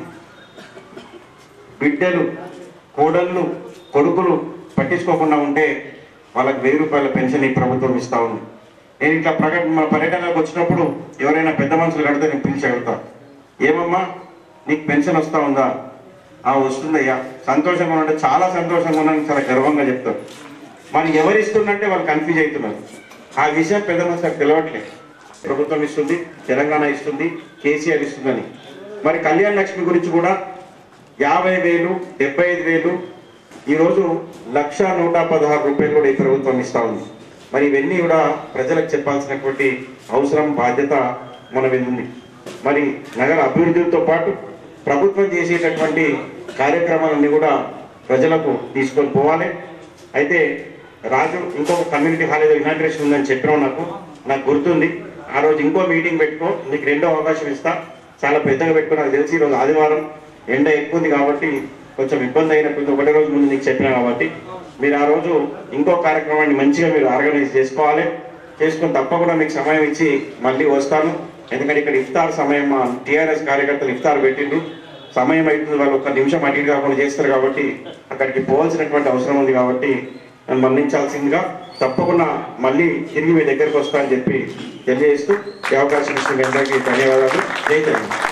బిడ్డలు కోడళ్ళు కొడుకులు పట్టించుకోకుండా ఉంటే వాళ్ళకి వెయ్యి రూపాయల పెన్షన్ ఈ ప్రభుత్వం ఇస్తా ఉంది నేను ఇట్లా ప్రక మన పర్యటనకు వచ్చినప్పుడు ఎవరైనా పెద్ద మనుషులు కడితే నేను పిలిచగలుగుతా ఏమమ్మా నీకు పెన్షన్ వస్తా ఉందా ఆ వస్తుందయ్యా సంతోషంగా ఉంటే చాలా సంతోషంగా ఉన్నాను చాలా గర్వంగా చెప్తారు మరి ఎవరు ఇస్తున్నట్టే వాళ్ళు కన్ఫ్యూజ్ అవుతున్నారు ఆ విషయం పెద్ద మనుషులకు తెలియట్లేదు ప్రభుత్వం ఇస్తుంది తెలంగాణ ఇస్తుంది కేసీఆర్ ఇస్తుందని మరి కళ్యాణ్ లక్ష్మి గురించి కూడా యాభై వేలు డెబ్బై ఐదు వేలు ఈరోజు లక్ష నూట పదహారు రూపాయలు కూడా ఈ ప్రభుత్వం ఇస్తా ఉంది మరి ఇవన్నీ కూడా ప్రజలకు చెప్పాల్సినటువంటి అవసరం బాధ్యత మన మీద ఉంది మరి నగర అభివృద్ధితో పాటు ప్రభుత్వం చేసేటటువంటి కార్యక్రమాలన్నీ కూడా ప్రజలకు తీసుకొని పోవాలి అయితే రాజు ఇంకొక కమ్యూనిటీ హాల్ ఏదో ఇనాగ్రేషన్ ఉందని చెప్పినావు నాకు నాకు గుర్తుంది ఆ రోజు ఇంకో మీటింగ్ పెట్టుకో నీకు రెండో అవకాశం ఇస్తా చాలా పెద్దగా పెట్టుకో నాకు తెలిసి ఈరోజు ఆదివారం ఎండ ఎక్కువ ఉంది కాబట్టి కొంచెం ఇబ్బంది అయినప్పుడు ఒకటే రోజు ముందు నీకు చెప్పినా కాబట్టి మీరు ఆ రోజు ఇంకో కార్యక్రమాన్ని మంచిగా మీరు ఆర్గనైజ్ చేసుకోవాలి చేసుకుని తప్పకుండా మీకు సమయం ఇచ్చి మళ్ళీ వస్తాను ఎందుకంటే ఇక్కడ ఇఫ్తార్ సమయం మా టీఆర్ఎస్ కార్యకర్తలు ఇఫ్తార్ పెట్టిండ్రు సమయం అవుతుంది వాళ్ళు ఒక నిమిషం అటు ఇటు కాకుండా చేస్తారు కాబట్టి అక్కడికి పోవాల్సినటువంటి అవసరం ఉంది కాబట్టి నన్ను మన్నించాల్సిందిగా తప్పకుండా మళ్ళీ తిరిగి మీ దగ్గరకు వస్తా అని చెప్పి తెలియజేస్తూ ఈ అవకాశం ఇచ్చిన మీ అందరికీ ధన్యవాదాలు జై తెలంగాణ